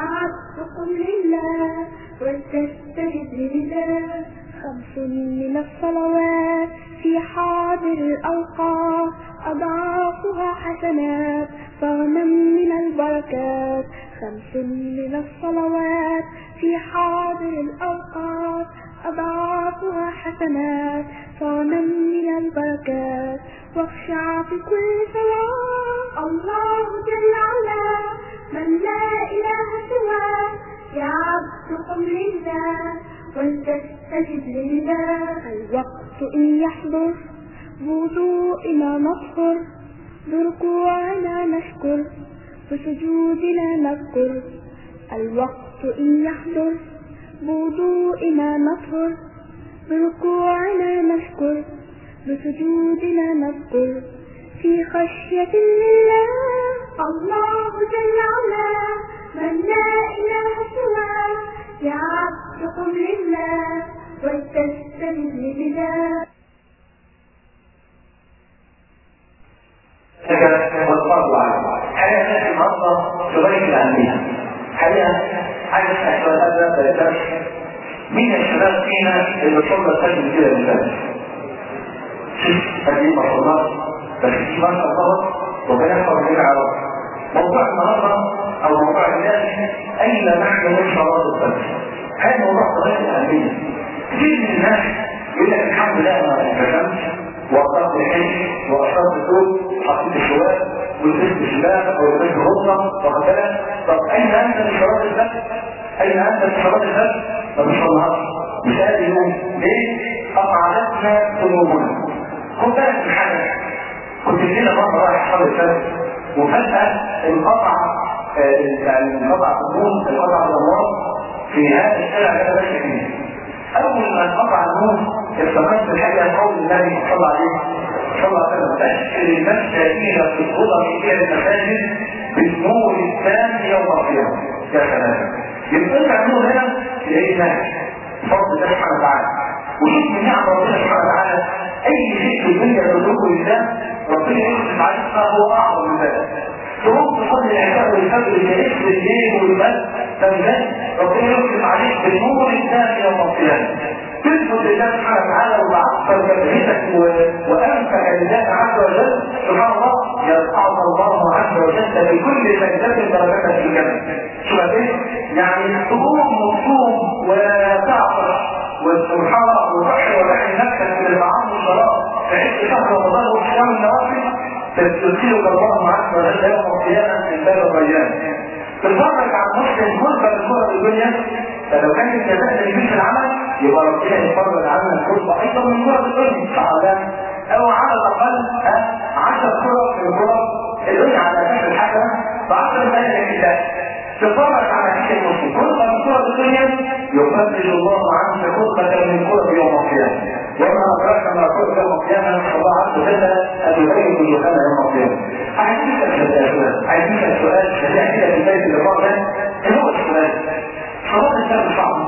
عبد قم لله ولتستجب لله خمس من الصلوات في حاضر الأوقات أضعافها حسنات فغنم من البركات خمس من الصلوات في حاضر الأوقات أضعافها حسنات فغنم من البركات واخشع في كل صلاة الله جل وعلا من لا إله سواه يا عبد قم لله ولتستجب لله الوقت إن يحضر بوضوئنا نطهر بركوعنا نشكر بسجودنا نذكر الوقت إن يحضر بوضوئنا نطهر بركوعنا نشكر بسجودنا نذكر في خشية لله الله جل وعلا من لا إله سواه يا عبد قم لله ولتستجب لله والفرض عليه حقيقة النهارده في غاية الأهمية حقيقة عايز أسأل سؤال هذا بلاش مين الشباب فينا اللي صلى سجن كده لله؟ شوف قديم ما شاء الله بس في ما شاء الله وبنحفظ من العرب موضوع النهارده او موضوع الناس اين نحن من صلاه الفجر هذا موضوع غايه الاهميه كثير من الناس يقول لك الحمد لله انا التزمت وقفت الحج واشرت الدول حطيت الشباب ولبست الشباب او لبست غصه وهكذا طب اين انت من صلاه الفجر؟ اين انت من صلاه الفجر؟ ما بنصليهاش مش قادر يقوم ليه؟ اقعدتنا قلوبنا خد بالك من حاجه كنت ليله مره رايح صلاه الفجر وفجاه انقطع انقطع النور انقطع الانوار في هذا الشارع اللي انا ماشي فيه اول ما انقطع النور افتكرت الحقيقه قول النبي صلى الله عليه صلى الله عليه وسلم بشر المساكين في الخطى في المساجد بالنور الثاني يوم القيامه يا سلام يبقى انت النور هنا تلاقيه ماشي بفضل الله سبحانه وتعالى وشوف من نعم ربنا سبحانه وتعالى اي شيء في الدنيا تتركه لله ربنا يكتب عليك فهو اعظم من ذلك تروح تصلي العشاء والفجر تلف الليل والبلد فبجد ربنا يكتب عليك بالنور الثاني يوم القيامه تثبت لله سبحانه وتعالى وتعصر جبهتك وانفك لله عز وجل سبحان الله يرفعك الله عز وجل بكل سجدة درجتك في الجنة شو ايه؟ يعني تقوم وتصوم وتعصر وسبحان الله وتحشر وتحشر نفسك من الطعام والشراب في عز شهر رمضان وصيام النوافل تسترسلك الله عز وجل يوم القيامة من باب الريان تتفرج على مسلم فرصة من فرص الدنيا فلو كان الجزاء اللي في العمل يبقى ربنا يتفرج عنها فرصة أيضا من فرص الدنيا صعبان أو على الأقل 10 فرص من فرص الدنيا على أساس الحسنة ب 10 دقائق الله تتفرج على هذه المسلم فرصة من فرص الدنيا يفرج الله عنك فرصة من فرص يوم القيامة وما أدراك ما فرص يوم القيامة نسأل الله عز وجل أن يبين الجهنم يوم القيامة عايزين نسأل سؤال عايزين نسأل سؤال خلينا كده في بداية اللقاء ده إيه هو السؤال؟ صلاة الفجر صعبة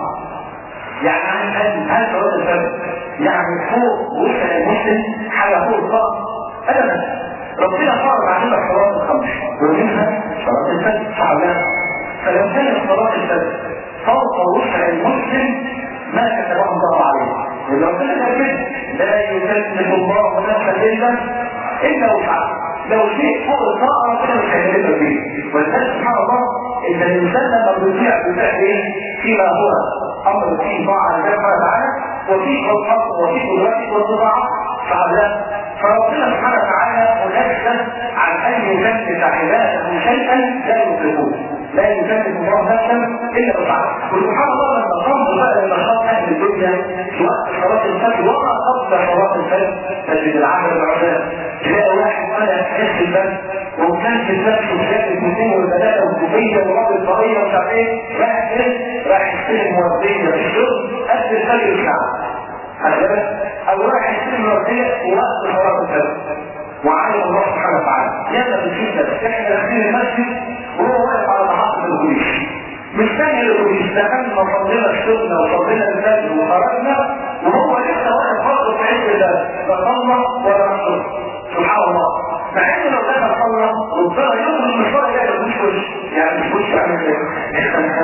يعني هل هل صلاة الفجر يعني فوق وسط المسلم حاجة فوق الفقر أبدا ربنا فرض علينا صلاة الخمس ومنها صلاة الفجر صعبة فلو كانت صلاة الفجر فوق وسط المسلم ما كتبه الله عليه ولو كان كده لا يكلف الله نفسا الا الا وسعها لو شيء فوق الطاقه ربنا مش هيكلفك فيه ولذلك سبحان الله ان الانسان لما بيطيع بيطيع ايه فيما هو امر فيه طاعه لله سبحانه وتعالى وفيه الحق وفيه الوقت والطاعه فعلا فربنا سبحانه وتعالى منزه عن ان يكلف عباده شيئا لا يطيقون لا يكلف الله نفسا الا وسعها وسبحان الله لما تنظر بقى لنشاط اهل الدنيا في وقت صلاه الفجر وما قبل صلاه الفجر تجد العمل العباد تلاقي واحد طالع في البلد وكان في البلد وشاف الاثنين والثلاثه والكوفيه والراجل الطريه ومش عارف ايه رايح فين؟ رايح يستلم مورديه في الشغل قبل الفجر بساعه خلي بالك او رايح يستلم مورديه وقت صلاه الفجر وعلم الله سبحانه وتعالى يلا بنشوف ده احنا داخلين المسجد وهو واقف على محطه الاتوبيس مستني الاتوبيس دخلنا وصلينا الشغل وصلينا الفجر وخرجنا وهو لسه واقف برضه في عز الله لا صلى ولا صلى سبحان الله مع انه لو دخل صلى ربنا يوم المشوار ده مش وش يعني مش وش عامل ايه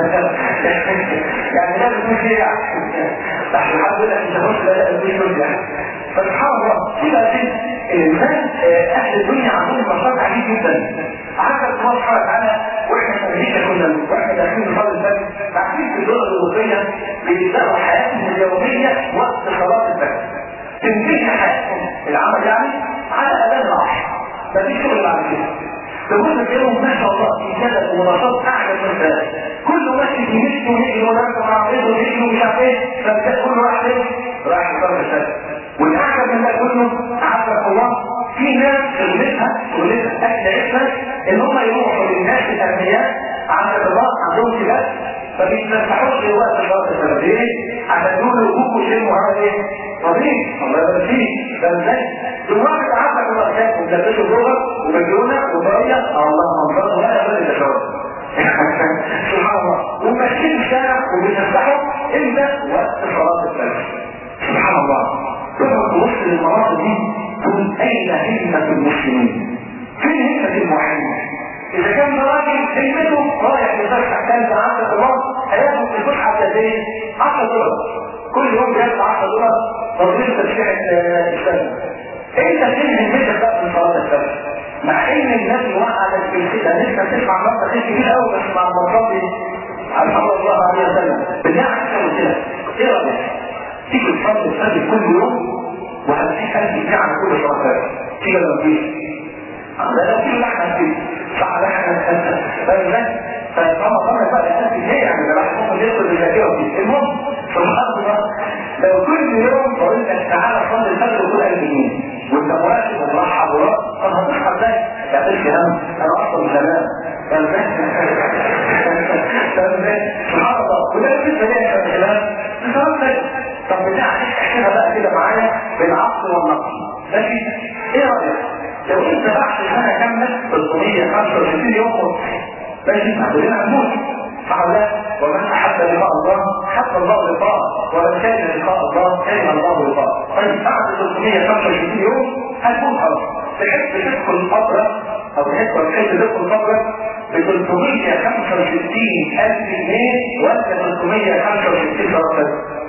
يعني ده بيكون شيء عشان حد يقول لك انت بص لا لا مش مش فسبحان الله كده دي الانسان اهل الدنيا عندهم نشاط عجيب جدا عارف الله سبحانه وتعالى واحنا في امريكا كنا واحنا داخلين صلاه الفجر عارفين في الدول الاوروبيه بيبداوا حياتهم اليوميه وقت صلاه الفجر تنتهي حياتهم العمل يعني على اذان العصر مفيش شغل بعد كده تقول تلاقيهم ما شاء الله في كذا ونشاط اعلى من ذلك كله ماشي يمشي ويجري ويركب مع بعضه ويجري ومش عارف ايه فبتلاقي كل واحد ايه رايح يصلي الفجر والاعجب من ده كله عبد الله في ناس شغلتها شغلتها اكل عيشها ان هم يروحوا للناس الاغنياء عند الله عندهم كلاب فبيتمسحوش في وقت صلاه الفجر ليه؟ عشان يقولوا يبوكوا شموا هذا ايه؟ طبيعي الله يبارك فيك ده ازاي؟ دلوقتي عندك الرقاق وملبسوا جوه وبجونه وطريه الله منظره ولا بد يتشرب سبحان الله وماشيين الشارع وبيتمسحوا امتى؟ وقت صلاه الفجر سبحان الله تقعد تبص للمناطق دي تقول اين همه المسلمين؟ فين همه الموحدين؟ اذا كان ده راجل همته رايح يفتح كلب عندك الله هياخد في الفسحه قد ايه؟ 10 دولار كل يوم بياخد 10 دولار تطبيق تشريع الاسلام انت فين همتك بقى في صلاه الفجر؟ مع ان الناس وقعت في الكده لسه بتسمع نص خير كبير قوي بس مع المصلي على صلى الله عليه وسلم بالله عليك كده ايه رايك؟ تيجي تصلي الفجر كل يوم وهتديك ألف جنيه على كل صلاة فجر تيجي ولا مفيش؟ ده لو في لحمة فيه صح لحمة فاهم ازاي؟ فطبعا طبعا بقى الأساس ليه يعني ده الواحد ممكن يدخل بالذاكرة فيه المهم سبحان الله لو كل يوم قلت لك تعالى صلي الفجر وكل 1000 جنيه وانت مواكب ومرحب وراء طب هتصحى ازاي؟ ما تعملش هم انا اصلا مش هنام فاهم ازاي؟ فاهم ازاي؟ سبحان الله وده لسه ليه يا شباب؟ صلاه طب بتاع احكيها بقى كده معايا بالعقل والنقل ماشي ايه رايك لو انت بعد سنه كامله 365 يوم ماشي كلنا هنموت صح ولا ومن احب لقاء الله حب الله لقاءه ومن كان لقاء الله كره الله لقاءه طيب بعد 365 يوم هتكون خلاص تحب تدخل القبر او تحب تحب تدخل القبر ب 365 الف جنيه ولا 365 درجه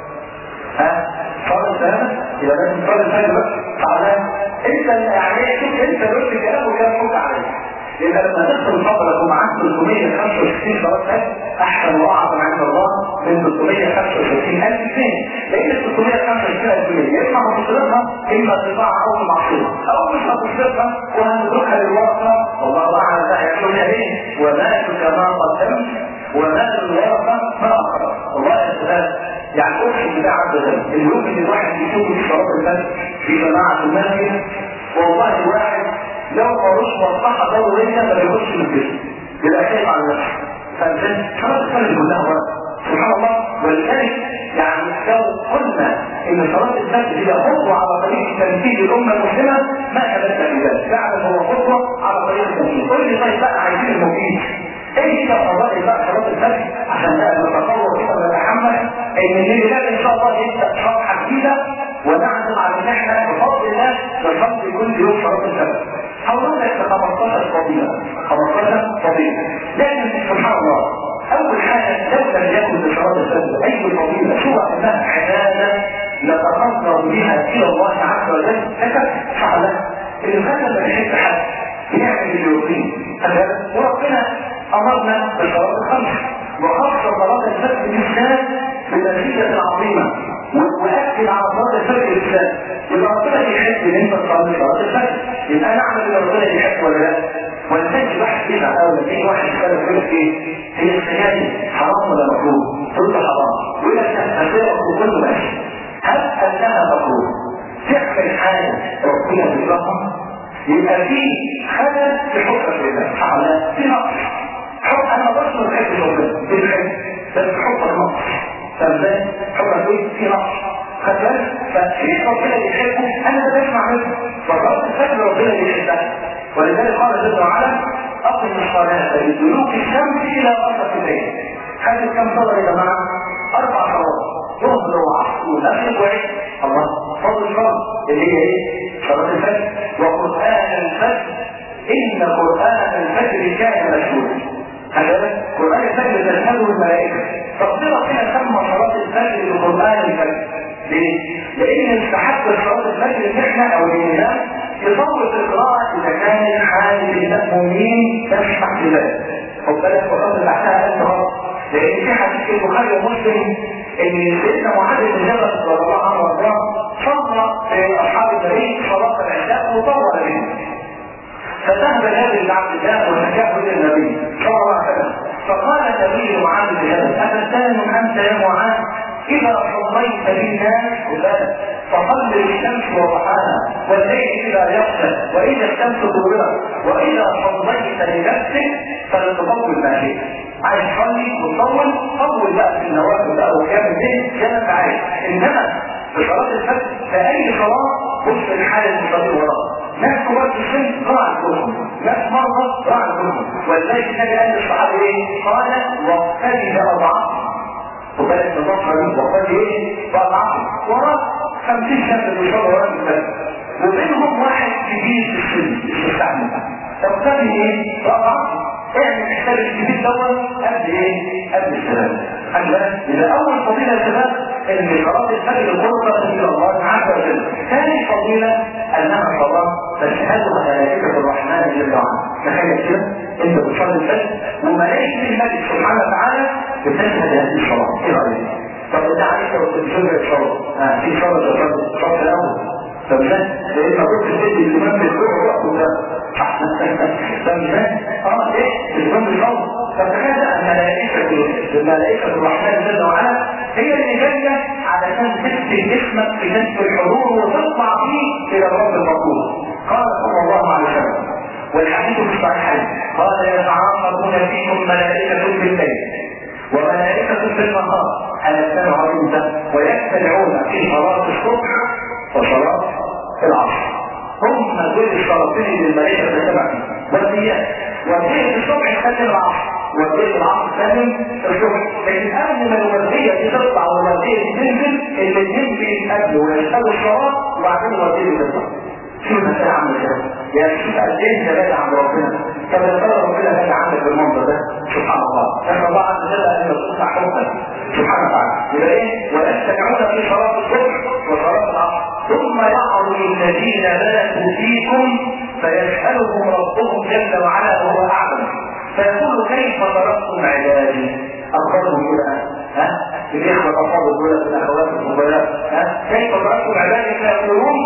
ها فرض ده يبقى لازم فرض الفجر بقى تعالى انت يعني شوف انت قلت كلام وكان فوق عليك لان لما تدخل فضلك ومعاك 365 درجه احسن واعظم عند الله من 365 الف جنيه لان ال 365 الف جنيه يا اما هتصرفها اما تطلع او معصيه او مش هتصرفها وهتروحها للورثه والله اعلم بقى يعملوا ايه ومالك ما قدمت ومال الورثه ما اخرت والله يا استاذ يعني اقسم بالله عز وجل اليوم اللي الواحد يشوف في صلاه الفجر في جماعه المسجد والله الواحد لو ملوش مصلحه ضروريه ما بيخش من البيت يبقى خايف على نفسه فالجن صلاه الفجر كلها ورق سبحان الله ولذلك يعني لو قلنا ان صلاه الفجر هي خطوه على طريق تنفيذ الامه المسلمه ما كذبت في ذلك فعلا هو خطوه على طريق التنفيذ قل لي طيب بقى عايزين المفيد ايه كده فضائل بقى صلاه الفجر عشان بقى نتصور كده ونتحمل ان الليل ده ان شاء الله يبدا صفحه جديده ونعزم على ان احنا بفضل الله نصلي كل يوم صلاه الفجر هقول لك 15 فضيله 15 فضيله لكن سبحان الله اول حاجه لو لم يكن لصلاه الفجر اي فضيله سوى انها عباده نتقرب بها الى الله عز وجل فكر فعلا الانسان لما يحب حد يعمل اللي يرضيه وربنا امرنا بالصلاه الخمس وخص صلاه الفجر بالذات بنتيجه عظيمه واكد على صلاه الفجر بالذات يبقى ربنا يحب ان انت تصلي صلاه الفجر يبقى نعمل اللي ربنا يحب ولا لا ولذلك واحد كده او في واحد يسال يقول لك ايه هي السجاير حرام ولا مكروه؟ تقول له حرام يقول لك هسيبك وكله ماشي هل انها مكروه تعمل حاجه ربنا بيكرهها يبقى في خلل في حكم الله تعالى في نقص حكم انا بس ما بحبش ربنا في الحب بس حكم نقص فازاي حكم ايه في نقص خدت فشيء ربنا بيحبه انا ما بسمع منه فالرب الفجر ربنا بيحبها ولذلك قال جل وعلا اقم الصلاه لدلوك الشمس الى غسق الليل هذه كم صلاه يا جماعه اربع صلوات ظهر وعصر ومغرب وعشاء الله فضل الفرض اللي هي ايه صلاه الفجر وقران الفجر ان قران الفجر كان مشهودا هذا قران الفجر تشهده الملائكه ربنا هنا سمى صلاه الفجر بقران الفجر ليه؟ لان يستحق صلاه الفجر ان احنا او الامام يطول القراءه اذا كان حال المأمومين تسمح بذلك خد بالك وقبل بعدها ألف مرة لأن في حديث في البخاري ومسلم إن سيدنا معاذ بن جبل رضي الله عنه وارضاه صلى في أصحاب النبي صلاة العشاء وطول بهم فذهب جابر بن عبد الله وشكاه الى النبي صلى الله عليه وسلم فقال النبي لمعاذ بن جبل أفتان أنت يا معاذ إذا صليت بالناس وذلك فصل الشمس وضحاها والليل إذا يغفل وإذا الشمس كورت وإذا صليت لنفسك فلتطول ما شئت عايز تصلي وتطول طول بقى في النوافل بقى وكام الليل زي ما انت عايز انما في صلاه الفجر في اي صلاه بص الحال المصلي وراه ناس كبار في السن راعى الكلهم ناس مرضى راعى الكلهم ولذلك النبي قال للصحابه ايه؟ قال واقتدي اضعافهم وبالك النصر دي وقال ايه؟ فاضعافهم وراه 50 شاب بيصلوا وراه الفجر ومنهم واحد كبير في السن مش مستحمل تقتدي ايه؟ فاضعافهم اعمل حساب الكبير دوت قبل ايه؟ قبل السلام. خلي بالك اذا اول فضيله يا شباب ان صلاه الفجر قربة الى الله عز وجل. ثاني فضيله انها صلاه تشهدها ملائكه الرحمن جل وعلا. تخيل كده انت بتصلي الفجر وملائكه الملك سبحانه وتعالى بتشهد هذه الصلاه. ايه رايك؟ طب انت عارف لو كنت بتصلي الصلاه آه في صلاه تصلي الصلاه الاول طب لا لان ما كنتش تدي الامام بالروح وقته ده طب لا اه ايه الامام بالروح طب تخيل بقى الملائكه الملائكه الرحمن جل وعلا هي اللي جايه علشان تكتب اسمك في نسب الحضور وتطلع فيه الى الرب المطلوب قال صلى الله عليه وسلم والحديث في الصحيحين قال يتعاقبون فيكم ملائكه بالليل وملائكه بالنهار ألا سمعوا انت ويجتمعون في صلاه الصبح وصلاة العصر هم دول الشرطين للملائكة في السبع والديات والدية الصبح تسلم العصر والدية العصر تسلم الصبح لكن قبل ما الوردية دي تطلع والوردية دي تنزل الاثنين بيتقابلوا ويشتغلوا الصلاة وبعدين الوردية تطلع شو المسألة عاملة كده؟ يعني شوف قد ايه انت بعيد عن ربنا طب يا ترى ربنا بعيد عنك بالمنظر ده سبحان الله نسأل الله عز وجل ان يرزقنا حبا سبحانه وتعالى يبقى ايه؟ ويستمعون في صلاة الصبح وصلاة العصر ثم يعرض الذين ماتوا فيكم فيسألهم ربهم جل وعلا وهو أعلم فيقول كيف تركتم عبادي أخبرهم كده ها الإخوة الأفاضل دول الأخوات الفضلاء ها كيف تركتم عبادي فيقولون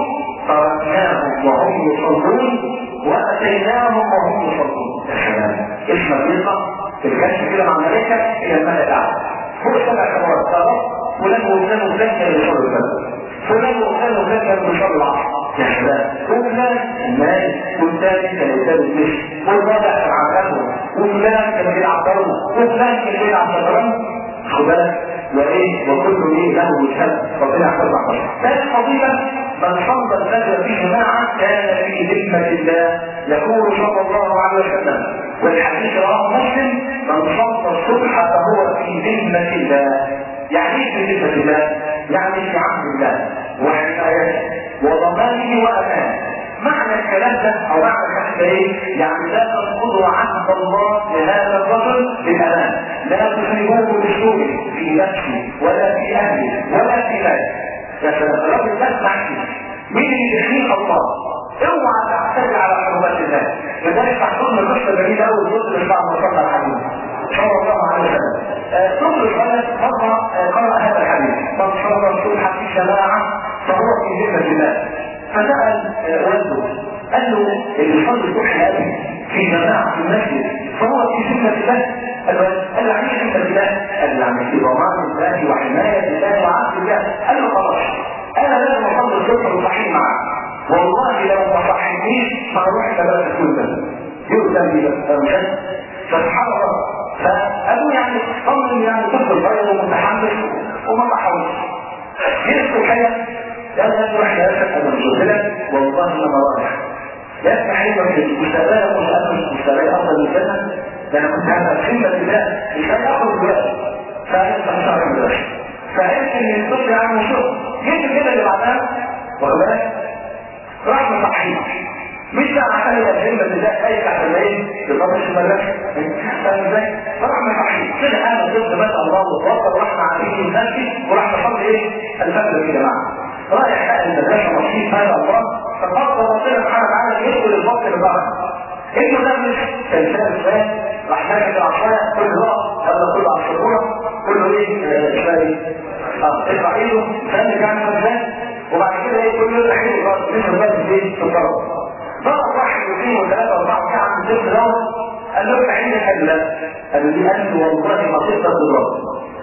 تركناهم وهم يصلون وأتيناهم وهم يصلون يا سلام اسمك يطلع في الكشف كده مع الملائكة إلى الملأ الأعلى هو سبع كبار صلاة فلان وفلان وفلان كانوا يصلوا الفجر فلان وفلان وفلان كانوا يصلوا العصر يا شباب وفلان المال والثاني كان يسال المشي والرابع كان عقله وفلان كان بيلعب ضرب وفلان كان بيلعب شطرنج خد بالك وايه وكل ايه له وجهه ربنا يحفظنا ثالث فضيله من صلى الفجر في جماعه كان في ذمه الله يقول صلى الله عليه وسلم والحديث رواه مسلم من صلى الصبح فهو في ذمه الله يعني ايه في ذمه الله؟ يعني في عهد الله وحمايته وضمانه وامانه معنى الكلام ده او معنى الكلام ده ايه؟ يعني لا تنقضوا عهد الله لهذا الرجل بالامان، لا تخرجوه بسوء في نفسه ولا في اهله ولا في ماله. يا سلام الراجل ده معك مين اللي يخليك الله؟ اوعى تعتدي على حرمات الله، لذلك تحضرنا القصه الجميله قوي الرسل اللي بعد ما صلى الحديث. صلى الله عليه وسلم. ثم قال مرة قرأ هذا الحديث من صلى الصبح في جماعة فهو في ذمة الله فسأل والده قال له اللي صلى الصبح هذه في جماعة في المسجد فهو في ذمة الله قال له يعني ذمة الله قال له يعني في ضمان الله وحماية الله وعهد الله قال له خلاص انا لازم اصلي الصبح وصحيح معاك والله لو ما صحيتنيش هروح الى كل ده يؤذن بي بس فسبحان الله فقالوا يعني طمن يعني طفل صغير ومتحمس وما تحاولش جلسوا الحقيقه قال لا تروح يا اسف انا مش قلت والله ما انا رايح يا اسف حلوه في المستقبل مش انا مش مستقبل افضل من كده ده انا كنت هبقى قمه لله مش هاخد دلوقتي فقلت مش هعمل دلوقتي فعرفت ان الطفل عنده شغل جيت كده اللي بعدها واخد بالك راح مصحيه مش بقى عشان الأجهزة اللي ده خايف عشان ايه يطبش المدرسة فاهم ازاي؟ فراح مصحي كده انا ضد مثلا الله وتوصل ورحنا عارفين المسجد وراح نصلي ايه؟ الفجر يا جماعة رايح بقى المدرسة مصيب هذا الله فقدر ربنا سبحانه وتعالى يدخل الفصل بتاعه انه ده مش كان شاب راح ماسك العصايه كل رأس قبل كل عصفوره كله ايه شويه اه ارفع ايده ثاني كان ازاي وبعد كده ايه كل يوم احيد الراس مش الراس ايه في الضرب ضرب واحد واثنين وثلاثه واربعه ساعه من الجسم دوت قال له افتح ايدك قال لا قال له دي انت والله ما تقدر تضرب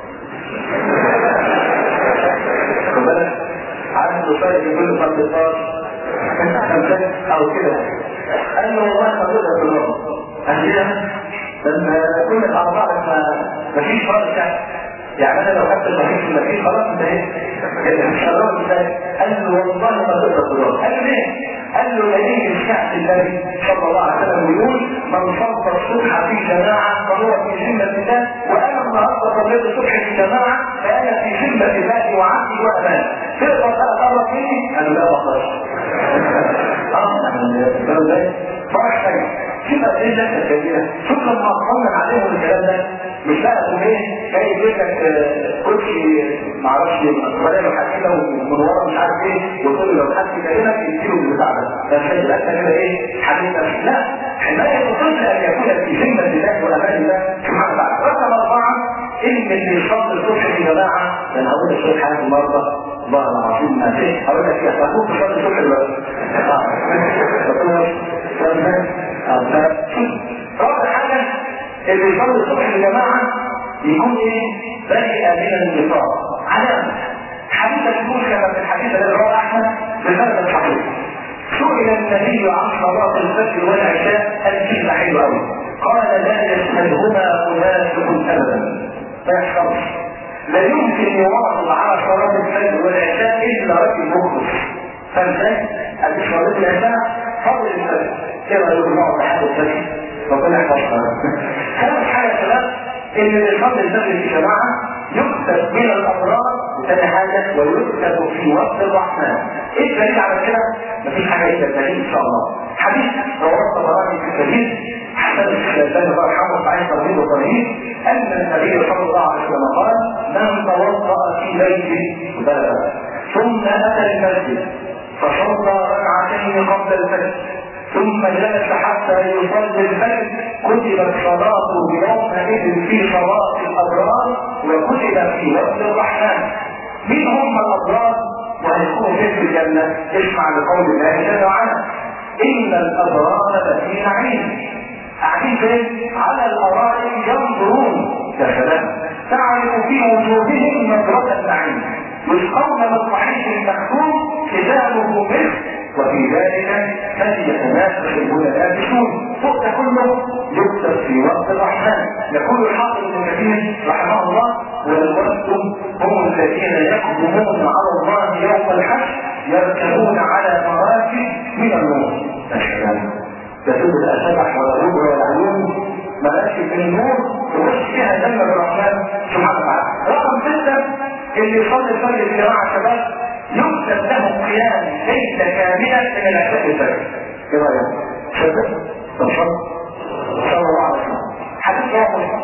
خد بالك عارف له فرق كل فرد او كده قال له والله ما تقدر تضرب قال كده لما كل الأعضاء ما فيش فرق يعني انا لو خدت المحيط في المحيط خلاص انت ايه الشراب ازاي قال له والله ما تقدر تضرب قال له ليه قال له يليه الشعب النبي صلى الله عليه وسلم يقول من صلى الصبح في جماعه فهو في ذمه الله وانا النهارده صليت الصبح في جماعه فانا في ذمه الله وعبدي وامان تقدر بقى تقرب مني؟ قال له لا ما اقدرش اه فرح شيء كده ايه ده الكبيره شوف لما اطمن عليهم الكلام ده مش بقى تقول ايه جاي يجيب لك كرسي معرفش ولا لو حكيته من ورا مش عارف ايه وتقول له لو حد كلمك يديله البتاع ده ده مش هيبقى انت كده ايه حبيب نفسك لا حمايه الطفل ان يكون في ذمه الله وامان الله سبحانه وتعالى رقم اربعه ان اللي يصلي الصبح في جماعه لان هقول لك شويه حاجات النهارده الله العظيم ما فيش هقول لك يا اخوك تصلي الصبح دلوقتي رابع حاجة اللي يصلي الصبح الجماعة يكون ايه؟ بريئة من النفاق علامة حديثة تقول كما في الحديث الذي رواه احمد بسند صحيح سئل النبي عن صلاة الفجر والعشاء الكلمة حلوة قوي قال لا يشهدهما منافق ابدا ما يحصلش لا يمكن يواظب على صلاة الفجر والعشاء الا رجل مخلص فاهم ازاي؟ ادي صلاة العشاء فضل الفجر كما يقول الله لحد الفجر ربنا يحفظها ثالث حاجه يا شباب ان اللي يصلي الفجر في جماعه يكتب من الابرار وثاني حاجه ويكتب في وقت الرحمن ايه الدليل على كده؟ مفيش حاجه الا الدليل ان شاء الله حديث رواه الطبراني في الكبير حسن الشيباني الله يرحمه صحيح ترغيب وترهيب ان النبي صلى الله عليه وسلم قال من توضا في بيته بلد ثم اتى المسجد فصلى ركعتين قبل الفجر ثم جلس حتى يصلي الفجر كتبت صلاته بيومئذ في صلاة الأبرار وكتب في وقت الرحمن مين هم الأبرار وهيكونوا في الجنة اسمع لقول الله جل وعلا إن الأبرار لفي نعيم قاعدين فين؟ على الأرائك ينظرون يا سلام تعرف في وجوههم نظرة النعيم يسقون من صحيح مكتوب كتابه مثل وفي ذلك فليتنافس المتنافسون فوق ده كله يكتب في وقت الرحمن يقول الحافظ ابن كثير رحمه الله والوقت هم الذين يقدمون على الله يوم الحشر يركبون على مراكب من النور السلام تسود الاسبح ولا الربع ولا العيون مراكب من النور تخش فيها جنة الرحمن سبحانه وتعالى رقم ستة اللي يصلي الفجر يا جماعة شباب يكتب له قيام ليس كاملا من العشاء الفجر ايه رايك؟ شباب طب صلى الله عليه وسلم حديث رواه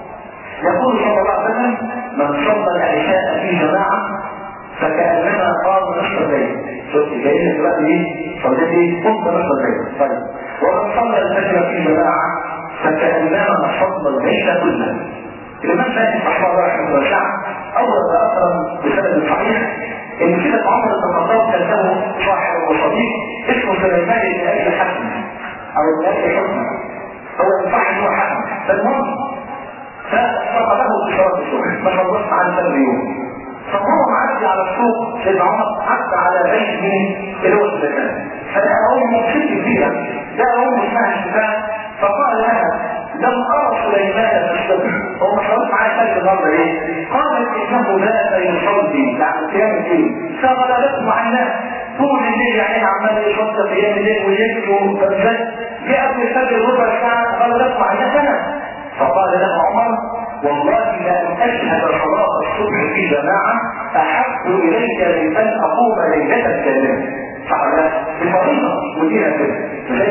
يقول صلى الله عليه وسلم من صلى العشاء في جماعه فكانما قام نصف الليل شوف جايين دلوقتي ايه؟ صليت ايه؟ قمت نصف الليل طيب ومن صلى الفجر في جماعه فكانما صلى الليل كله الإمام مالك رحمه الله رحمه الله شعب أول ما أكرم بسند صحيح إن كده عمر بن الخطاب كان له صاحب وصديق اسمه سليمان بن أبي الحسن أو ابن أبي حسن هو صاحب هو حسن فالمهم فصرفه في صلاة الصبح ما خلصت عن ثلاث يوم فهو معدي على السوق سيدنا عمر عدى على بيت مين اللي هو الزكاة فلقى أمه ست كبيرة لقى أمه اسمها الشفاء فقال لها لم أرى سليمان في الصبح هو ما شرط معايا ثالث النهارده ليه؟ قالت إنه لا يصلي يعني قيام الليل فغلبته عن الناس طول الليل يعني عمال يصلي قيام الليل ويبكي وفرجات جاء قبل الفجر ربع ساعة غلبته عن الناس أنا فقال له عمر والله لأن أشهد صلاة الصبح في جماعة أحب إليك من أن أقوم ليلة كاملة فعلا بفريضة وديها كده زي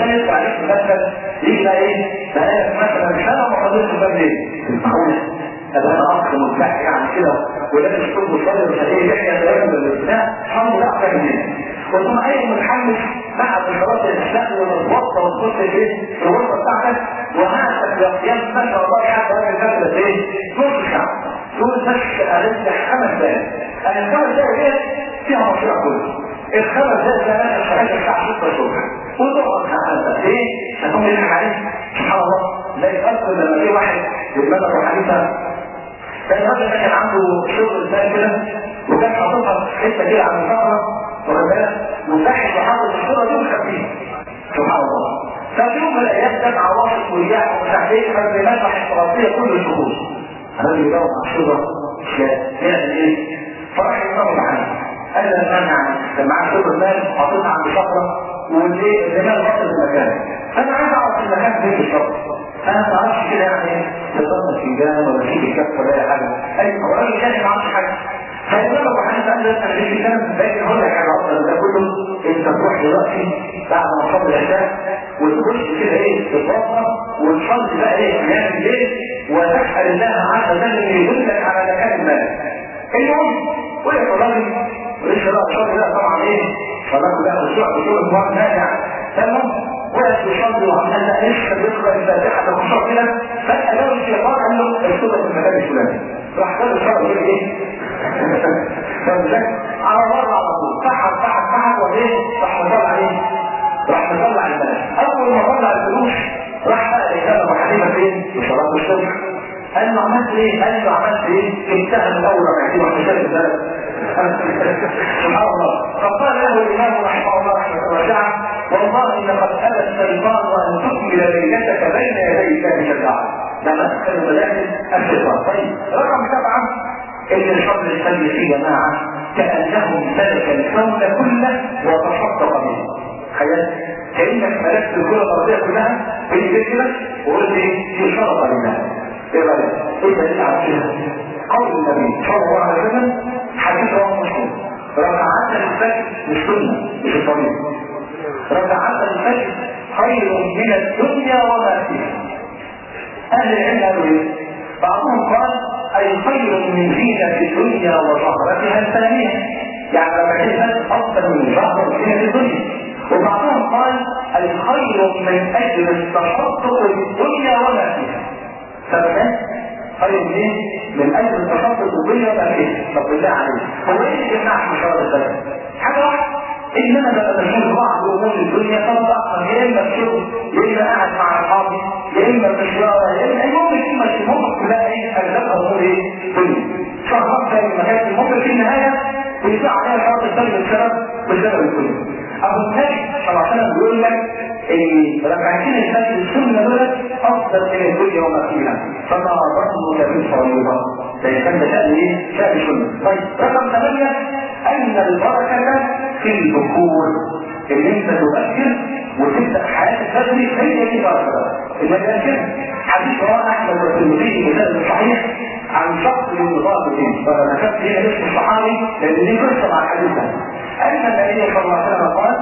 تخلص عليك مثلا ليه بقى ايه؟ بقالك مثلا سنه ما حضرتش الباب ليه؟ معقول طب انا اخ مرتاح يعني كده ولابس كل مصلي مش هتلاقي لحيه تمام ولا الحمد لله احسن مني وثم اي متحمس بعد صلاه العشاء والوقفه وتخش الايه؟ الغرفه بتاعتك وهاتك يا ما شاء الله حتى راجل مثلا ايه؟ نص ساعه تقول بس اريح خمس دقائق انا الخمس دقائق ديت فيها مشروع كله الخمس دقائق ده انا شغال الساعه 6 الصبح وتقعد حتى ايه؟ هتقوم يضحك عليك سبحان الله لا يفكر لما جه واحد يتمنى حديثا كان الراجل ده كان عنده شغل زي كده وكان حاططها حته كده على الفقره واخد بالك وساحب وحاطط الصوره دي وخفيف سبحان الله ففي يوم من الايام جت عواصف ورياح ومش عارف ايه فبنفتح الصراطيه كل الشهور الراجل يدور على الشجره مش يعمل ايه فراح يتصرف عنها قال له انا يعني كان معاه شغل مال حاططها عند شفره وليه الزمان بطل المكان فانا عايز اعرف المكان فين بالظبط انا ما اعرفش كده يعني تضمن فنجان ولا في الكف ولا اي حاجه اي هو راجل كان ما اعرفش حاجه فالإمام أبو حنيفة قال له أنا ليه كلام باقي هقول لك حاجة أفضل ده كله أنت تروح دلوقتي بعد ما تصلي العشاء وتخش كده إيه تتوضأ وتصلي بقى إيه قيام الليل وتسأل الله عز وجل أن يدلك على مكان المال. المهم وقف الراجل وليس بقى الشر ده طبعا إيه صلاة كلها خشوع بطول المرض نافع تمام وقف يصلي وعمال لا لسه بيقرأ الفاتحة بخشوع كده فجأة له الشيطان قال له اكتبها في المكان الفلاني راح قال الشر يقول إيه على مرة على طول فحر فحر فحر وايه راح مطلع عليه راح مطلع المال اول ما طلع الفلوس راح بقى الإجابة ابو حنيفه فين في صلاة الصبح قال له عملت ايه؟ قال له عملت ايه؟ انتهى من اول ركعتين واحد شارك البلد سبحان الله فقال له الامام رحمه الله رحمه واسعه والله لقد ابى الشيطان ان تكمل ليلتك بين يدي الله جل وعلا لما تدخل مداخل الشيطان طيب رقم سبعه ان الفضل السلبي في جماعة كأنه سلك الكون كله وتصدق به تخيل كأنك ملكت الكرة الأرضية كلها بالفكرة وقلت ايه في شرطة لله ايه رأيك؟ ايه دليل على كده؟ قول النبي صلى الله عليه وسلم حديث رواه مسلم ركعات الفجر مش سنة مش الطريق ركعات الفجر خير من الدنيا وما فيها اهل العلم قالوا ايه؟ بعضهم قال أي خير من زينة الدنيا وشهرتها الثانية يعني لما كلمة أفضل من شهر زينة الدنيا وبعضهم قال الخير من أجل التصدق بالدنيا وما فيها سببا خير من من أجل التصدق بالدنيا وما فيها طب بالله عليك هو إيه اللي يمنعك من شهر الثانية؟ حاجة واحدة انما بقى بشوف بعض امور الدنيا طبعا يا اما الشغل يا اما قاعد مع اصحابي يا اما التجاره يا اما المهم في مشروع كلها ايه اغلبها امور ايه دنيا شهرات زي ما كانت المهم في النهايه بيطلع عليها شرط السبب السبب والسبب الكلي ابو النبي صلى الله عليه وسلم بيقول لك ان ركعتين الفجر السنه دولت افضل من الدنيا وما فيها فما ظنك بالفريضه ده كان ده شأن ايه؟ شأن سنه طيب رقم ثمانيه ان البركه في البكور اللي انت تؤكد وتبدا حياتك بدري هي دي بركه المجال كده حديث رواه احمد والترمذي بسند صحيح عن شخص من نظام الدين فانا كتبت هنا اسم الصحابي لان دي قصه مع الحديث ده ان النبي صلى الله عليه وسلم قال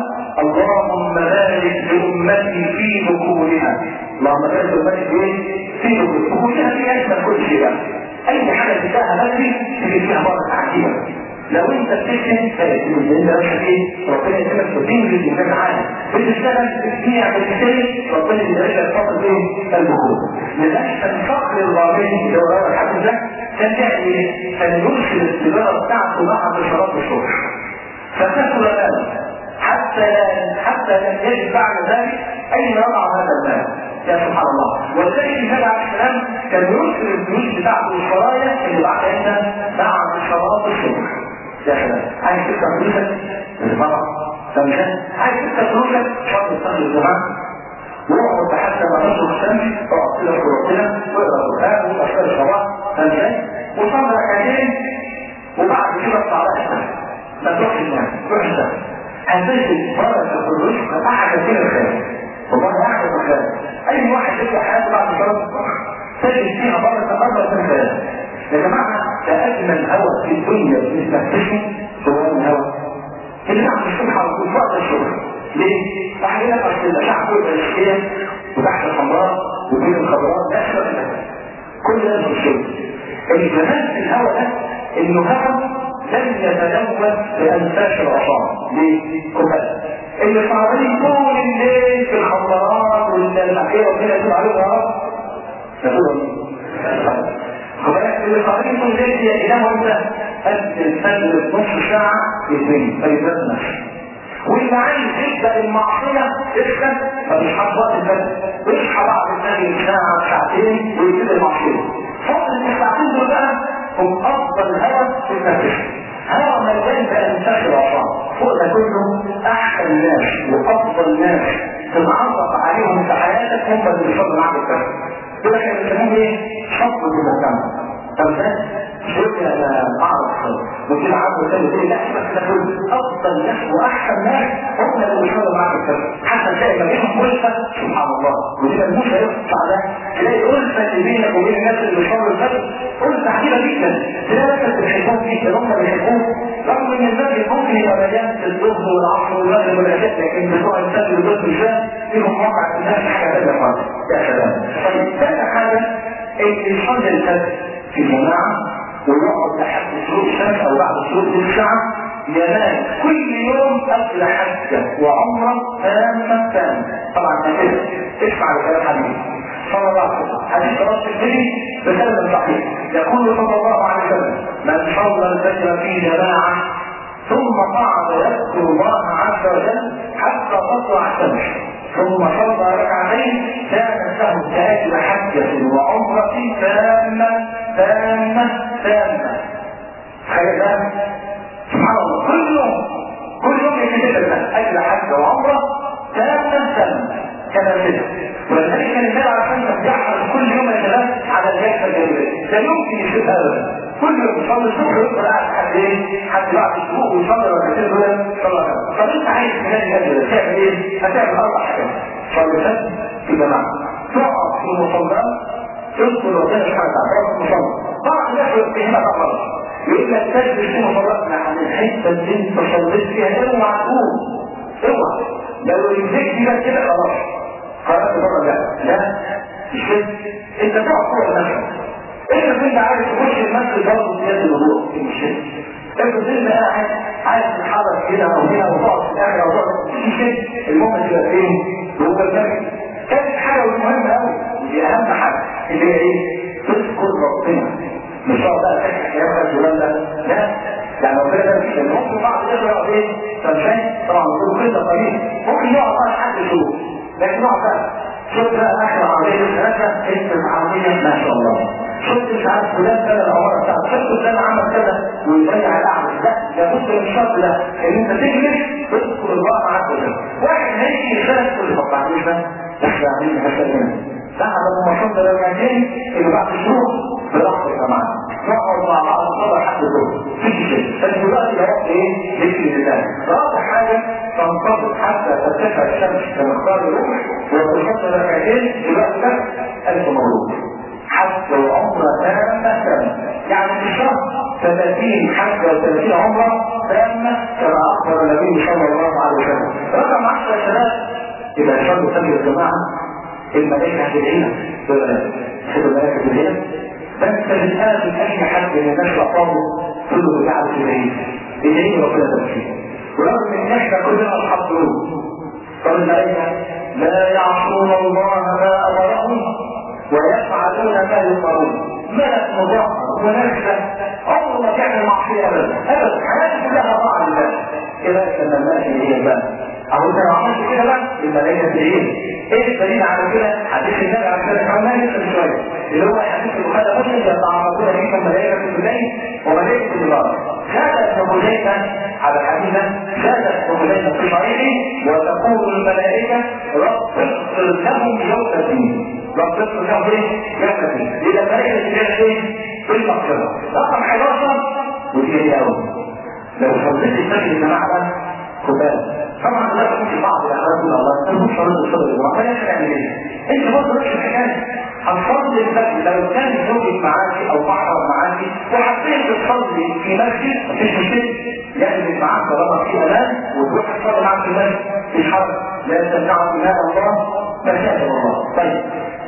اللهم بارك لامتي في بكورها اللهم بارك لامتي في ايه؟ في بكورها في اشمل كل شيء بقى اي حاجه تبداها بدري تجد فيها بركه عجيبه لو انت بتسلم فلازم انت مش ايه ربنا يسلمك وتنجز انسان عالي بتشتغل بتبيع بتشتري ربنا يدرك لك فقط ايه البخور من احسن فقر الغابين اللي هو الحديث ده كان بيعمل ايه؟ كان يرسل التجاره بتاعته مع بشرات الصبح فكسر ماله حتى حتى لم يجد بعد ذلك اين يضع هذا المال يا سبحان الله ولذلك النبي عليه السلام كان يرسل الفلوس بتاعته الشرايع اللي بعدها مع بشرات الصبح يا سلام عايز تفتح فلوسك بالطبع فمشان عايز تفتح فلوسك شرط تصلي الجمعة واقعد حتى ما تصل الشمس اقعد كده في ربنا واقرا القران واذكار الصباح فمشان وصلي ركعتين وبعد كده اطلع بقى الشمس ما تروحش الناس تروح الشمس هتجد بركه في الرزق احد كده الخير والله احد الخير اي واحد يبدا حياته بعد صلاه الصبح تجد فيها بركه اكبر من الخير يا جماعه ده اجمل هواء في الدنيا بنستكتشفه هو الهواء اللي بعد الصبح على طول وقت الشغل ليه؟ واحد يقول لك اصل الاشعه فوق الاشكيه وتحت الحمراء وبين الخضراء ده شغل كل ده مشكله الجمال في الهواء ده انه هواء لم يتلوث بانفاس العصام ليه؟ قبل اللي صاعدين طول الليل في الخضروات والمحيره وكده يقول عليهم يا رب يقول خبرك اللي صاعدين طول الليل يا اله وانت قد الفجر نص ساعه اثنين فيتنفس واللي عايز يبدا المعصيه يسكن فمش حاطط الفجر ويصحى بعد الفجر ساعه ساعتين ويبتدي المعصيه فضل الساعتين دول بقى هم افضل هواء في النفس هواء مليان بانفاس العصام فوق ده كله احسن ناس وافضل ناس تتعرف عليهم في حياتك هم اللي بيصلوا معاك الفجر دول كانوا بيسموهم ايه؟ شطب المجتمع طب ده شوفي انا اعرف وكده عبد تاني تقول لا بس ده كل افضل ناس واحسن ناس هم اللي بيشتغلوا معاك الفجر حتى تلاقي ما بينهم ألفة سبحان الله ودي مش هيقطع ده تلاقي ألفة اللي بينك وبين الناس اللي بيشتغلوا الفجر ألفة عجيبة جدا تلاقي ناس بيحبوك جدا هم بيحبوك رغم ان المسجد ممكن يبقى مليان في الظهر والعصر والمغرب والعشاء لكن بتوع الفجر دول بالذات فيهم واقع في الناس حاجه ثانيه خالص يا سلام طيب ثاني حاجه اللي يصلي الفجر في جماعه ويقعد لحد شروق الشمس او بعد شروق الساعه ينال كل يوم قبل حجه وعمره تامه تامه طبعا كده اسمع الكلام حبيبي صلى الله عليه وسلم حديث راس الدين بسند صحيح يقول صلى الله عليه وسلم من صلى الفجر في جماعه ثم قعد يذكر الله عز وجل حتى تطلع الشمس ثم صلى ركعتين كانت له كاجر حجه وعمره تامه تامه تامه خير سبحان الله كل يوم كل يوم يكتب لنا اجر حج وعمره تامه تامه كما كده ولذلك كان النبي عليه الصلاه يحرص كل يوم يا شباب على الجلسه الجميله لا يمكن يشوف ابدا كل يوم يصلي الصبح ويفضل قاعد لحد ايه؟ حد بعد الشروق ويصلي ركعتين دول صلاه طب انت عايز خلال الاجر تعمل ايه؟ هتعمل اربع حاجات صلي فجر في جماعه تقعد في المصلى تذكر ربنا سبحانه وتعالى في المصلى بعض الناس يتهمك غلط يقول لك تجلس في مصلاتنا عن الحته اللي انت صليت فيها اوعى تقوم اوعى لو يمسك بيها كده خلاص قرأت مرة لا لا مش كده انت تقعد فوق نفسك انت انت عايز تخش المسجد برضه زيادة الوضوء مش كده انت انت قاعد عايز تتحرك كده او هنا وتقعد في الاخر او تقعد مش كده المهم تبقى فين جوه المسجد كانت حاجة مهمة قوي دي اهم حاجة اللي هي ايه تذكر ربنا مش هو بقى تحكي كلام فلان لا لا يعني ربنا ده مش ممكن بعض يقرا ايه فمشان طبعا كل كده قليل ممكن يقعد بقى لحد شهور لكن نقعد بقى شفت بقى اخر عربيه ثلاثه اسم العربيه ما شاء الله شفت مش عارف فلان كذا العماره بتاعته شفت فلان عمل كذا ويضيع القعده لا لابد من الشرط ده ان انت تجلس تذكر الله عز وجل واحد هيجي يخالف كل ما بعدين ده احنا عاملين مثلا بعد ما وصلنا للمكان اللي بعد شهور بلحظه يا جماعه نقعد مع بعض نصلي حد دول في شيء فدلوقتي يا رب ايه ذكر الله رابع حاجه تنتظر حتى ترتفع الشمس كمقدار الروح وتصلي ركعتين دلوقتي بس الف مبروك حتى وعمره تامه تامه يعني في الشهر 30 حتى و30 عمره تامه كما اخبر النبي صلى الله عليه وسلم رقم 10 يا شباب اذا صلوا فجر الجماعه الملائكه هتدعينا خدوا الملائكه تدعينا بس الآن أي حد من الناس أقامه كله بجعل في العيد العيد ربنا تبكيه ورغم ان احنا كلنا اصحاب ذنوب طب الملائكه لا يعصون الله ما امرهم ويفعلون ما يؤمرون ملك مظهر ونفسه عمره ما كان معصيه ابدا ابدا حياته كلها طاعه لله كده كان الملائكه هي بقى اهو انت لو عملت كده بقى الملائكه تدعيه ايه الدليل على كده؟ حديث النبي عليه الصلاه والسلام لسه شويه اللي هو حديث البخاري مسلم يتعرضون منكم ملائكه في الليل وملائكه في النهار زاد ابن حذيفه على الحديث زاد ابن حذيفه في صحيحه وتقول الملائكه رب اغفر لهم يوم الدين رب اغفر لهم ايه؟ يوم الدين اذا الملائكه تدعي ايه؟ بالمغفره رقم 11 ودي هي قوي لو صليت الفجر يا جماعه خد بالك طبعا لا يكون في بعض الاعمال من الله انه مش رد الصدر ما كانش يعمل ايه انت برضه نفس الحكايه هتصلي الفجر لو كان زوجك معاكي او محرم معاكي وحبيت تصلي في مسجد مفيش مشكله يعمل معاك طالما في امان وتروح تصلي معاك في المسجد الحرب لا تمنع بناء الله مساجد الله طيب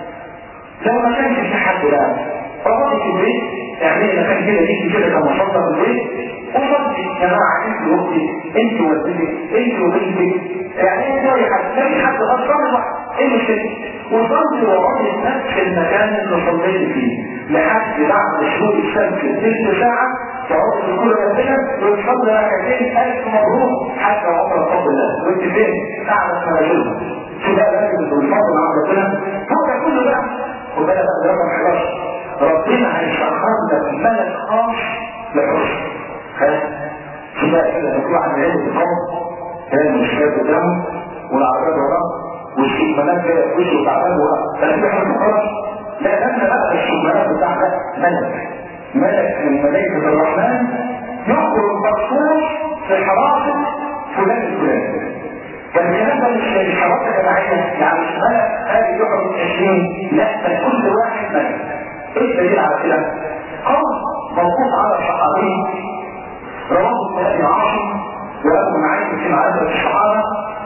لو ما كانش في حد بقى فضلت في البيت يعني اذا كان كده ليكي كده كما شرطه في البيت وصلتي يا جماعه انت واختك انت ووالدتك انت وبنتك يعني انت ولا حد ما في حد غلطان ايه المشكله وصلت وقعدت نفس المكان اللي صليت فيه لحد بعد شروق الشمس ثلث ساعه تقعد في كل ربنا وتصلي ركعتين الف مبروك حتى عمر فضل الله وانت فين؟ اعلى مناجمها شو بقى لازم بالفضل مع ربنا هو ده كله بقى وبدأ بقى رقم 11 ربنا هيشخص لك ملك خاص لحسن ها شو بقى كده يطلع عن عيد القوم كان المشكلات قدامه والعربيات وراه والشمالات كده في وشه تعبان وراه فلا في حد خالص لا لما بقى الشمالات بتاعها ملك ملك من ملائكة الرحمن يخرج مخصوص في حراسة فلان الفلاني فالكلام ده مش مش حراسة جماعية يعني مش ملك هذه يخرج 20 لا بل كل واحد ملك ايه الدليل على كده؟ قول موقوف على صحابي رواه الثلاثي عاصم وابو معين في معرفة الصحابة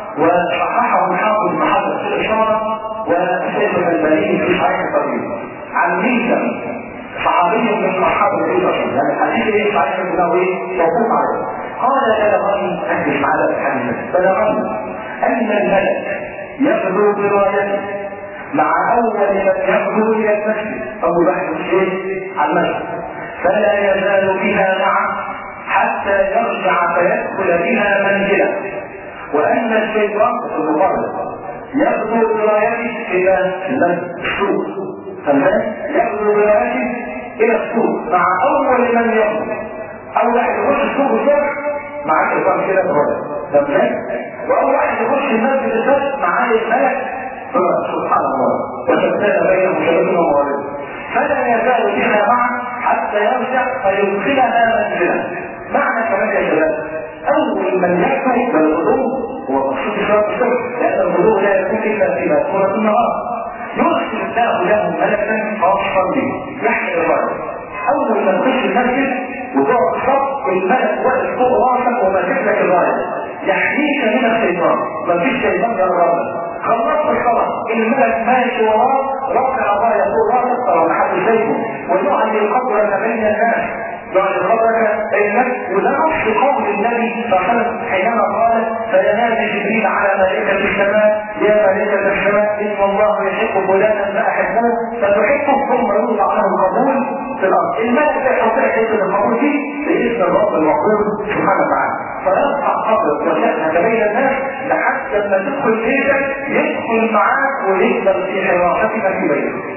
وصححه الحافظ بن حجر في الإشارة والشيخ الألباني في صحيح الطبيب عن ميزة صحابي من اصحاب النبي صلى الله عليه وسلم يعني الحديث ايه صحيح له ايه موقوف عليه قال بلغني اهل على الحديث بلغني ان الملك يغدو برايته مع اول من يغدو الى المسجد اول واحد الشيء على المسجد فلا يزال بها معه حتى يرجع فيدخل بها منزله وان الشيطان في المقابل يغدو برايته الى السوق فالناس يغدو برايته الى السوق مع اول من يغدو اول واحد يخش السوق الصبح معاه شيطان كده براية تمام واول واحد يخش المسجد الصبح معاه الملك سبحان الله وشتان بينهم شبابنا وموالده فلا يزال بها معه حتى يرجع فيدخلها منزله معنى كمان يا شباب اول من يكفر بالغدو هو مقصود شرط الصبح لان الغدو لا يكون الا في مدخوله النهار يرسل الله له ملكا خاصا به يحيي الرجل اول ما تخش المسجد وتقعد صف الملك واقف فوق راسك وماسك لك الرايه يحميك من الشيطان مفيش شيطان يقرب خلصت الصلاة الملك ماشي وراه رفع الرايه فوق راسك طبعا محدش شايفه ويعلي القدر ما بين الناس يعني قدرك بينك وده نص قول النبي صلى الله عليه وسلم حينما قال فينادي جبريل على ملائكة السماء يا ملائكة السماء إن الله يحب فلانا ما أحبه فتحبه ثم يوضع له القبول في الأرض الملك يستطيع حته القبول دي بإذن الرب المقبول سبحانه وتعالى فيرفع قدرك وشأنك بين الناس لحتى لما تدخل بيتك يدخل معاك ويقبل في حراستك في بيتك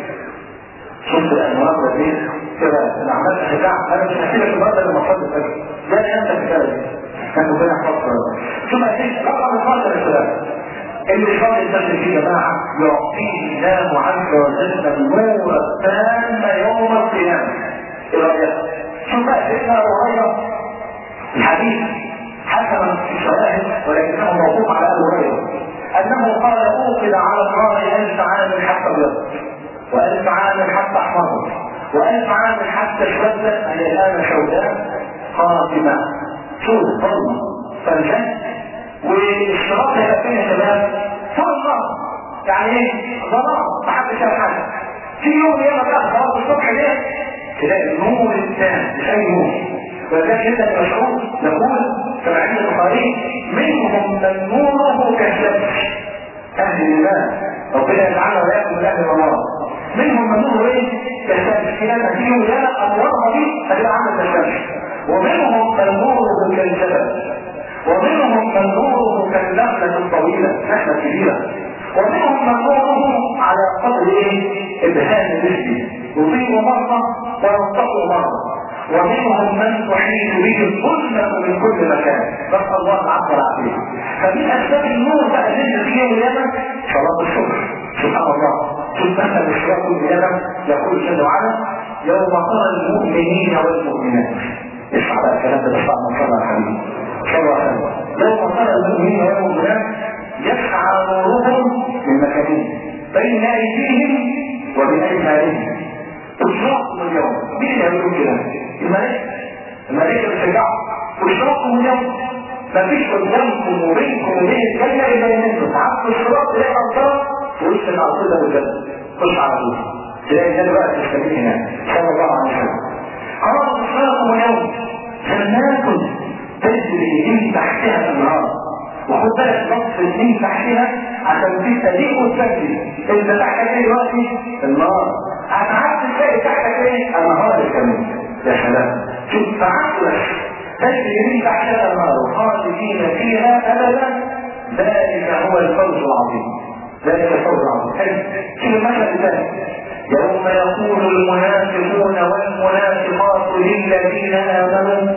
شفت الانوار دي كده انا عملت خداع انا مش هحكي لك المره اللي مصلي الفجر ده انت كده كان ربنا يحفظك ثم اديك رقم 12 يا شباب اللي صلي الفجر فيه يا جماعه يعطيه الله عز وجل النور التام يوم القيامه ايه رايك؟ شوف بقى سيدنا ابو هريره الحديث حسنا في شواهد ولكنه موقوف على ابو هريره انه قال اوقد على النار الف عام حتى ابيض وألف عام حتى أحمر وألف عام حتى اشتدت أي الآن سوداء قاتمة شوف ظلمة فالجنة والاشتراط هيبقى فين يا شباب؟ فرصة يعني ايه؟ ظلام محدش شاف حاجة في يوم يوم بقى صلاة الصبح ليه؟ تلاقي النور التام مش أي نور ولذلك انت المشعور نقول كما عند البخاري منهم من نوره كالشمس أهل الإيمان ربنا يجعلنا ويأكل من أهل النار منهم من نور ايه؟ كالشمس كده فيه ولا أنوارها دي هتبقى عامل كالشمس ومنهم من نوره كالجبل ومنهم من نوره كالنخلة الطويلة نخلة كبيرة ومنهم من نوره على قدر ايه؟ ابهام نسبي يطيب مرة وينطق مرة ومنهم من تحيط به الظلمة من كل مكان نسأل الله العفو والعافية فمن أسباب النور بقى اللي انت فيه اليمن صلاة الصبح سبحان الله شوف مثلا الشيخ اليمن يقول جل وعلا يوم ترى المؤمنين والمؤمنات اسمع بقى الكلام ده بسمع من صلى الحبيب صلى الله عليه وسلم يوم ترى المؤمنين والمؤمنات يسعى نورهم من مكانين بين ايديهم وبين ايمانهم اشراقهم اليوم مين اللي يقول كده؟ الملائكه الملائكه بتشجعهم اشراقهم اليوم مفيش قدامكم وبينكم وبين الجنه الا تعدي الصراط تلاقي امطار وش على طول ده بالجنه خش على طول تلاقي النبي بقى تستفيد هناك صلى الله عليه وسلم قال الصلاه واليوم جنات تجري من تحتها الانهار وخد بالك نص من تحتها عشان في تدين وتسجل انت تحتك ايه دلوقتي النار هتعدي تلاقي تحتك ايه النهار الكامل يا سلام شوف تعدي تجري من تحتها النار خالدين فيها ابدا ذلك هو الفوز العظيم ذلك الفوز العظيم حلو شوف المثل الثاني يوم يقول المنافقون والمنافقات للذين امنوا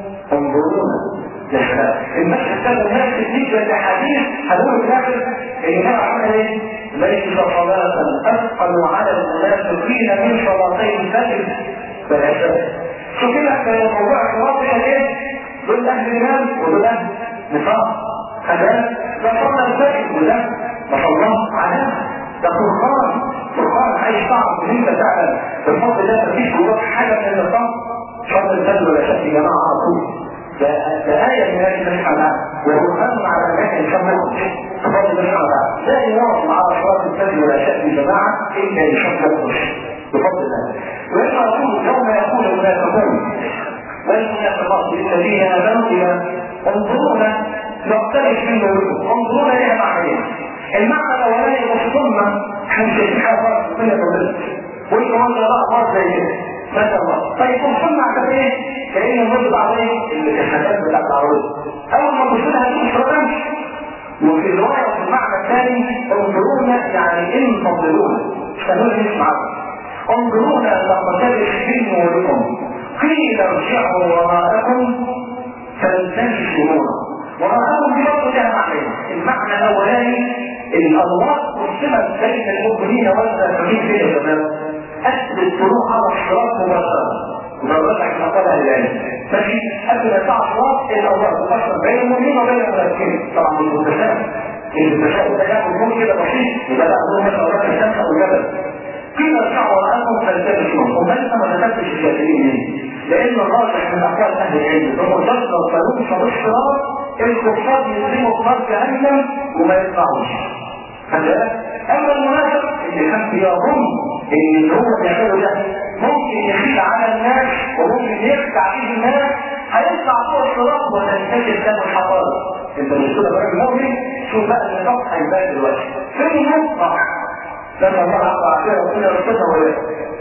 انظرونا يا شباب المشهد ده مناسب جدا لحديث هنقول في الاخر ان هذا عمل ايه؟ ليس صلاة اثقل على المنافقين من صلاتي الفجر فلا شك شوف كده كان موضوع الصلاه ايه؟ دول اهل ايمان ودول اهل نفاق خلاص ده صلى الفجر وده ما صلاه على ده فرقان فرقان عايش صعب ان انت فعلا بالفضل ده مفيش جواك حاجه من النفاق صلى الفجر ولا شك يا جماعه على طول ده ده آية من آيات الله سبحانه وبرهان على الناس اللي كان منهم بفضل الله سبحانه وتعالى لا يواصل على صلاة الفجر ولا شأن الجماعة إلا يشد الخش بفضل الله ويسمع يقول يوم يقول المنافقون والمنافقات للذين آمنوا إلى انظرونا نختلف من نوركم انظرونا لها معنيين المعنى الأولاني وصلنا خمسة حاجات من الرزق وانتم انت بقى مرة زي كده ما شاء الله طيب وصلنا على ايه؟ كأن النص عليه الحاجات بتاعت العروض اول ما تبص لها تقول شرطان وفي الرواية في المعنى الثاني انظرونا يعني انتظرونا استنوا نسمع انظرونا لما تبش في نوركم قيل ارجعوا وراءكم فالتمسوا نورا وراءكم دي برضه لها معنى المعنى الاولاني ان الله قسمت بين المؤمنين والكافرين في يا شباب اثبت طلوع على الصراط مباشره ضربتك احنا قالها الان ماشي قبل ما يطلع الصراط ان الله تقسم بين المؤمنين وبين المنافقين طبعا مش متشابه التشابه ده ياخد يوم كده بسيط يبقى لا اظن مثلا راجل الشمس او الجبل قيل ارجعوا وراءكم فالتمسوا وما انت ما دخلتش الكافرين ليه؟ لان الراجح من اقوال اهل العلم هم ذكروا قانون صديق الصراط الكفار يلزموا نار جهنم وما يطلعوش اما المنافق اللي كان بيظن ان اللي هو بيعمله ده ممكن يخيل على الناس وممكن يخدع فيه الناس هيطلع فوق الصراط وتنتشر دم الحضاره انت مش كده راجل مؤمن شوف بقى النطاق هيبان دلوقتي فين المطلع لما الله عز وجل وكل رسولنا ولا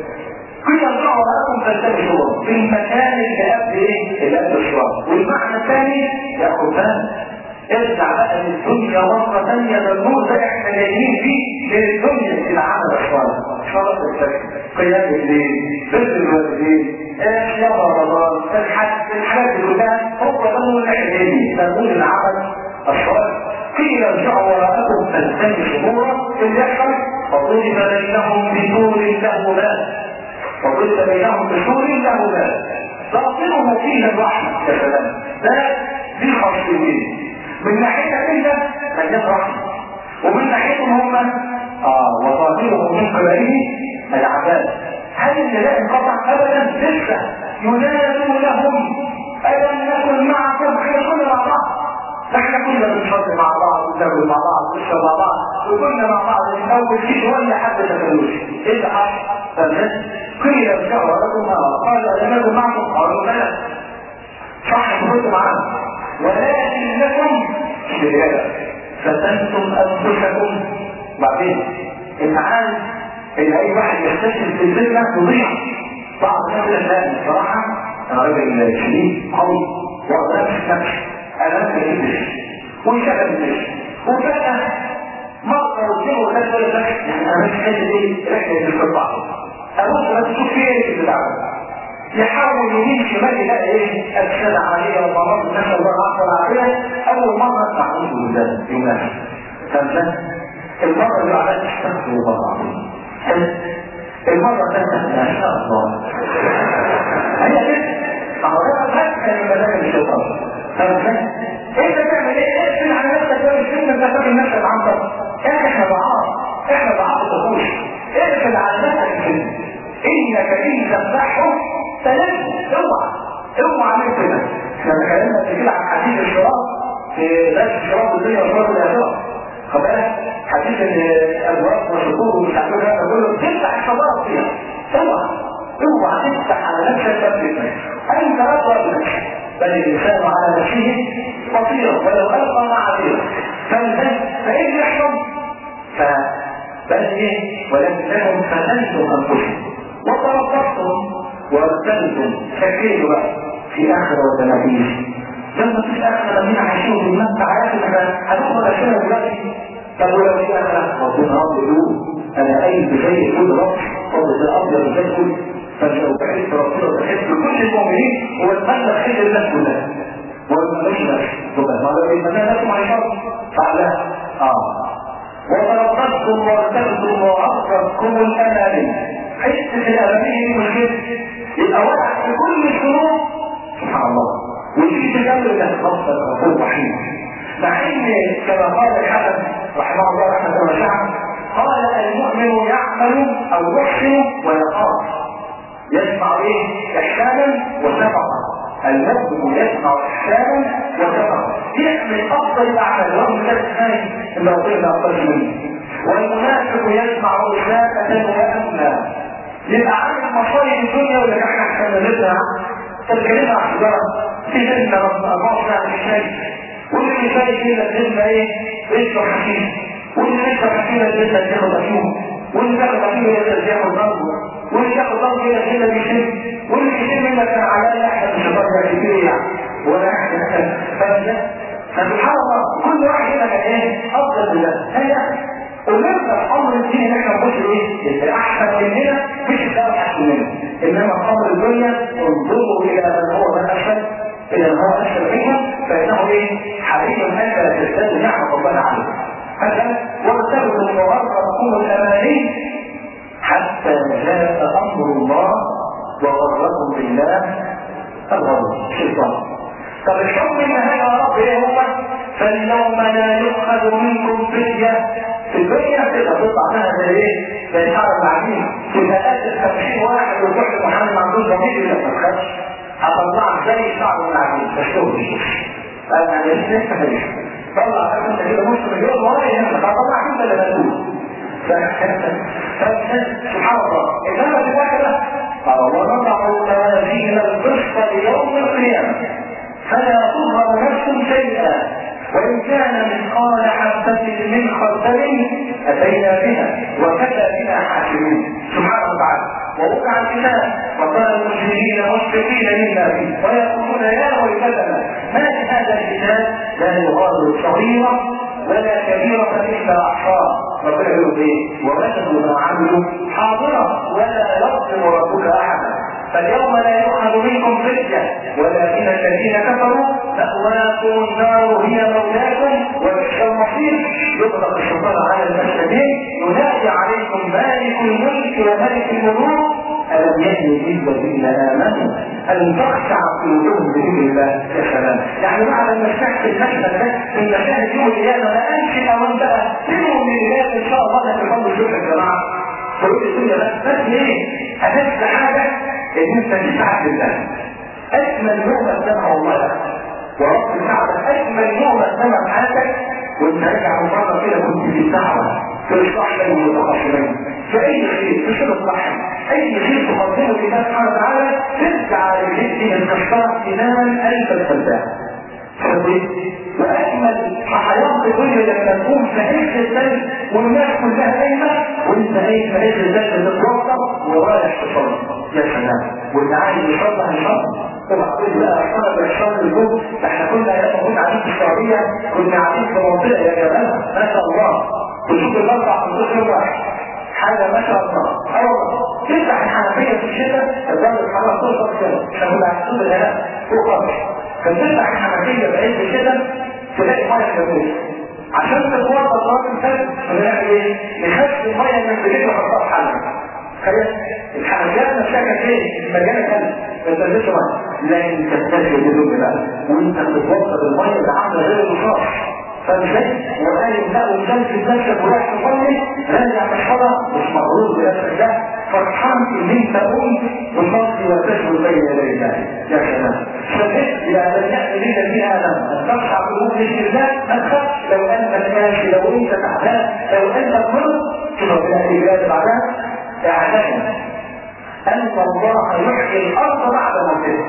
قيل ارجعوا لكم فالتمسوا في المكان اللي قبل ايه؟ اللي قبل الصراط والمعنى الثاني ياخد بالك ارجع بقى للدنيا مرة ثانية بالنور ده احنا جايين فيه للدنيا في العمل الصالح شرط الفجر قيام الليل بر الوالدين صيام رمضان الحج الحاجات دي كلها هو ده نور الاحلامي ده نور العمل الصالح قيل ارجعوا وراءكم فالتمسوا نورا اللي يحصل فضرب بينهم بسور له باب وضرب بينهم بسور له باب باطنه فيه الرحمة يا سلام ده دي خاصيتين من ناحيتك انت مليان رحمة ومن ناحيتهم هم اه وصاحبهم من قبله العذاب هل النداء انقطع ابدا لسه ينادوا لهم الم نكن معكم احنا كنا مع بعض احنا كنا بنصلي مع بعض وناكل مع بعض ونشرب مع بعض وكنا مع بعض من اول شيء ولا حد تكلوش ايه اللي حصل؟ فالناس قيل ارجعوا لكم قال الم نكن معكم قالوا لا صح كنتم معانا ولكنكم شركة فتنتم أنفسكم بعدين المعاني اللي أي واحد يستشهد في الذكرى تضيع بعض الناس الناس بصراحة أنا راجل شديد قوي وأقدر أمشي نفسي أنا ما بحبش ويشغل الناس وفجأة مرة واثنين وثلاثة ولا ثلاثة يعني أنا مش قادر إيه رحلة القطاع أبص بس شوف في إيه في العالم يحاول يمين شمال يلاقي ايه افسد عليه ومرض نسال الله العفو والعافيه اول مره تعوذ بالله يمنع فهمت المره اللي بعدها استغفر الله العظيم المره الثالثه ما شاء الله هي كده فهو ده من مدام الشيطان فهمت انت تعمل ايه اقفل على نفسك ولا السن انت فاكر نفسك عنك احنا ضعاف احنا ضعاف الدخول اقفل على نفسك السن انك ان تفتحه فلن اوعى اوعى من كده احنا تكلمنا كتير عن حديث الشراب في درس الشراب الدنيا وشراب الاخره فبقى حديث الابواب وشكور ومش عارف ايه كله تفتح الصدارة فيها اوعى اوعى تفتح على نفسك باب فتنة انت لا تقدر بل الانسان على نفسه بصيرا ولو القى معاذيره فايه يحصل؟ فبل ايه ولكنكم فتنتم انفسكم وتربصتم وارتبتم شكيتوا بقى في اخر وتنافيس لما في اخر الذين عايشين في المسجد حياتنا هتدخل اشياء دلوقتي طب ولو في اخر ربنا يقول انا اي بشيء كل رب فضل الابيض زي كل فلو بحس ربنا وبحس كل المؤمنين هو المبلغ خير الناس كلها والملوش نفس طبعا ما لو المكان نفسه مع الشر فعلها اه وتربصتم وارتبتم واخرجكم الاماني حس في الاماني دي مشكله يبقى وقع في كل الشروط سبحان الله ويجي تجمل ده خاصه الرسول الرحيم مع ان كما قال الحسن رحمه الله رحمه الله شعب قال المؤمن يعمل او يحسن ويخاف يسمع ايه احسانا وشفقه المسلم يسمع احسانا وشفقه يعمل افضل الاعمال رغم ذلك خايف ان ربنا افضل منه والمنافق يسمع اساءة وامنا يبقى عارف مصايب الدنيا ولا احنا احسن منها تتكلم عن حجاره في جنة ربنا الله يعني شيء واللي شايف كده الجنة ايه بيشرب حشيش واللي يشرب حشيش الجنة ياخد افيون واللي ياخد افيون يقدر ياخد ضربه واللي ياخد ضربه كده كده بيشم واللي يشم منك كان على احد مش هتقدر كتير يعني ولا احد فسبحان الله كل واحد هنا كان ايه افضل من ده هي ونبدا الامر الديني ان احنا نخش ايه الاحسن مننا مش الدواء احسن مننا انما امر الدنيا انظروا الى من هو من اشد الى من هو اشد منكم فانه ايه حري ان لا تزدادوا نعمه الله عليكم هذا وارتبطوا وغرقكم الاماني حتى جاء امر الله وغركم بالله الغرور الشيطان طب الحكم ان هذا يا رب ايه هو فاليوم لا يؤخذ منكم فدية في الدنيا تبقى تطلع منها زي ايه؟ زي الحرب العجيب تبقى قاتل 50 واحد وتروح محمد ما عندوش ضمير الا ما تخافش هطلعك زي شعب العجيب بشوف انا لسه لسه ماليش طلع انت كده نص مليون ورايا هنا هطلعك انت اللي مسؤول سبحان الله انما في الاخره قال ونضع الموازين القسط ليوم القيامه فلا تظهر نفس شيئا وإن كان مثقال حبة من خردل أتينا بها وكفى بنا حاكمين سبحانه وتعالى ووقع الكتاب وقال المجرمين مشفقين مما فيه ويقولون يا ويلتنا ما هذا الكتاب لا يغادر صغيرة ولا كبيرة إلا أحصاها ربنا يقول إيه ووجدوا ما عملوا حاضرة ولا يظلم ربك أحدا فاليوم لا يؤخذ منكم فدية ولكن الذين كفروا مأواكم النار هي مولاكم وبئس المصير يطلق الشيطان على المسلمين ينادي عليكم مالك الملك وملك الملوك ألم يهن للذين آمنوا أن تخشع قلوبهم بذكر الله يا سلام يعني بعد ما اشتحت المشهد ده من مشاهد يوم القيامة ما أمشي أو أنت سنهم من الله إن شاء الله هتفضل الشكر يا جماعة فقلت الدنيا بس بس ليه؟ أهم حاجة ان انت تسعد بالله اجمل يوم سمعه الله ورب الكعبة اجمل يوم سمع حياتك وانت راجع من بره كده كنت في الدعوة في الاصلاح بين المتخاصمين في اي خير في شغل صح اي خير تقدمه لله سبحانه وتعالى ترجع للجد من كفاره تماما الف الفلاح واجمل حياه الدنيا لما تكون في عز الثلج والناس كلها نايمه وانت نايم في عز الثلج تتوضا ورايح تصلي يا سلام واللي عايز يصلي هيصلي وبعدين بقى اصلا بيحصل الجو احنا كنا يا موجود قاعدين في السعوديه كنا قاعدين في منطقه يا جماعه ما شاء الله تشوف الاربع في يوم واحد حاجه ما شاء الله اول تفتح الحنفيه في الشتاء الدرجه الحراره توصل كده احنا كنا قاعدين هنا فوق خالص فتفتح الحنفيه بعيد الشتاء تلاقي ميه جميله عشان تتوضا صلاه الفجر بنعمل ايه؟ نخفف الميه من بجيب ونحطها في حله خلاص الحنفيات نفسها كانت ايه؟ مجاله كامله ما تنزلش ميه لكن تستشعر بدون بقى وانت بتتوضا بالميه اللي عامله غير الرصاص فمشيت وقال لا وكان في المسجد وراح تصلي راجع في الصلاه مش مغرور بنفسك ده فرحان ان انت قمت تصلي وتشهد بين يدي الله يا سلام شهدت الى ان ياتي لك في ادم ان تخشع قلوب ذكر الله ما تخافش لو انت ماشي لو انت وانت تعبان لو انت كنت شوف ربنا في البلاد بعدها اعلم ان الله يحيي الارض بعد موتها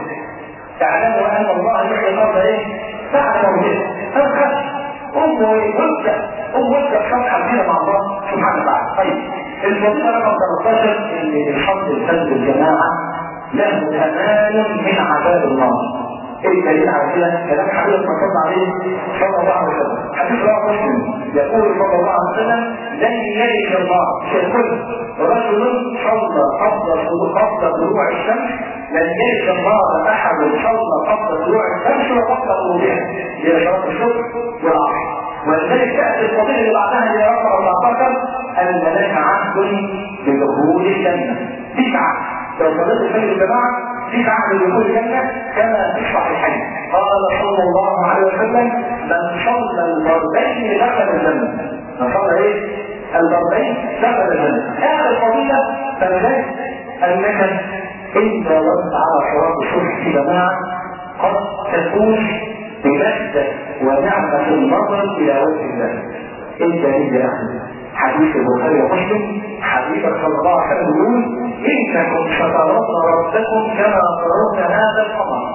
تعلموا ان الله يحيي الارض ايه؟ بعد موتها فالخش قم وابدا قم وابدا صفحه كبيره مع الله سبحانه وتعالى طيب الفضيله رقم 13 ان الحمد لله الجماعه له امان من عذاب الله ايه الدليل على كده؟ كلام حبيب ما صلى عليه صلى الله عليه وسلم حديث رواه مسلم يقول صلى الله عليه وسلم لن يلج الله كالكل رجل صلى قبل قبل طلوع الشمس لن يلج الله احد صلى قبل طلوع الشمس وقبل غروبها هي صلاه الصبح والعصر ولذلك تاتي الفضيله اللي بعدها اللي رقم 14 ان لك عهد بدخول الجنه تسعه لو صليت الفجر الجماعه في عهد دخول الجنة كما في الصحيحين قال صلى الله عليه وسلم من صلى الضربين دخل الجنة من صلى ايه؟ الضربين دخل الجنة هذا الفضيلة فلذلك انك انت وانت على صلاة الصبح في جماعة قد تكون بلذة ونعمة النظر الى وجه الله انت يا اخي حديث البخاري ومسلم حديث صلى الله عليه وسلم يقول انكم سترون ربكم كما ترون هذا القمر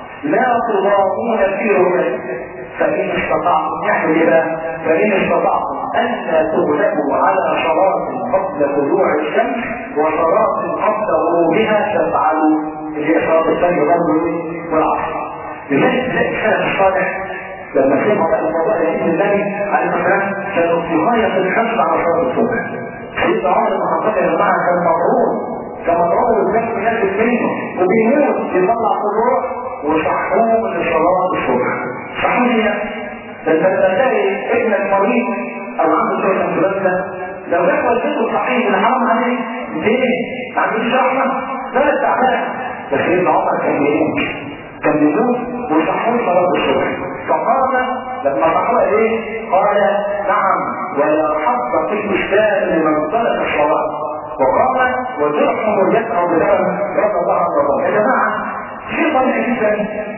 لا تضامون في رؤيته فان استطعتم يعني ايه فان استطعتم ان لا تغلبوا على صلاه قبل طلوع الشمس وصلاه قبل غروبها تفعلوا اللي هي صلاه الفجر برضه والعصر لذلك الانسان الصالح لما سمعوا بقى الموضوع يجيب النبي عليه الصلاه والسلام كانوا في غايه الحرص على صلاه الصبح سيدنا عمر بن الخطاب يا جماعه كان مغرور كان مغرور بالناس بينزل منه وبيموت يطلع طلوع وصحوه لصلاه الصبح صحوه ليه؟ ده انت لما تلاقي ابنك مريض او عنده شويه انفلونزا لو جت والدته صحيح اللي حرام عليه ليه؟ ما عندوش رحمه لا تعبان بس سيدنا عمر كان بيموت كان بيموت وصحوه صلاه الصبح فقال لما صحوه ايه قال نعم ولا حظ في الاسلام لمن ترك الصلاه وقال وجرحه يدعو بلبن رضي الله عنه وارضاه يا جماعه شيء طبيعي جدا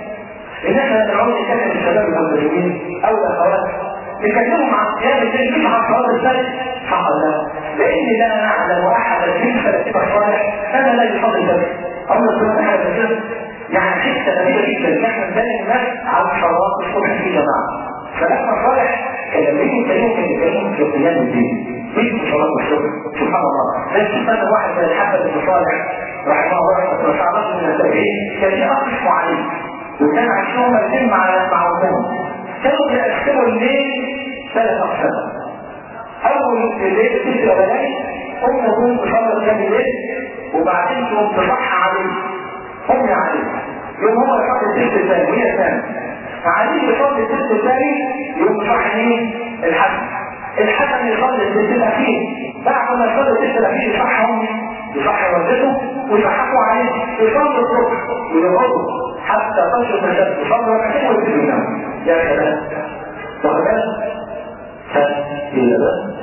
ان احنا ندعو نكلم الشباب المسلمين او الاخوات نكلمهم عن قيام الليل مش عن صلاه الفجر حق الله لان لا نعلم احدا في سلفنا الصالح كان لا يصلي الفجر الله سبحانه وتعالى يعني حته نبيله جدا ان احنا ندلل الناس على صلاه الصبح في جماعه فلما صالح كان لما يجي كلمه كان يتكلم في قيام الليل مش في صلاه الصبح سبحان الله زي استنى واحد زي الحسن بن صالح رحمه الله رحمه الله تعالى من التابعين كان يقف عليه وكان عايشهم الاثنين مع مع امهم كانوا بيقسموا الليل ثلاث اقسام اول الليل الست الاولاني امهم تصلي كام الليل وبعدين تقوم تصح عليه امي عليه يوم هو يصلي الست الثاني وهي الثاني فعليه يصلي الست الثاني يقوم صح مين الحسن الحسن يصلي الست الاخير بعد ما يصلي الست الاخير يصح امي يصح والدته ويصححوا عليه يصلي الصبح ويقعدوا حتى تشرب الشمس يصلي ركعتين ويبتدي ينام يا سلام واخد بالك؟ فإلى ده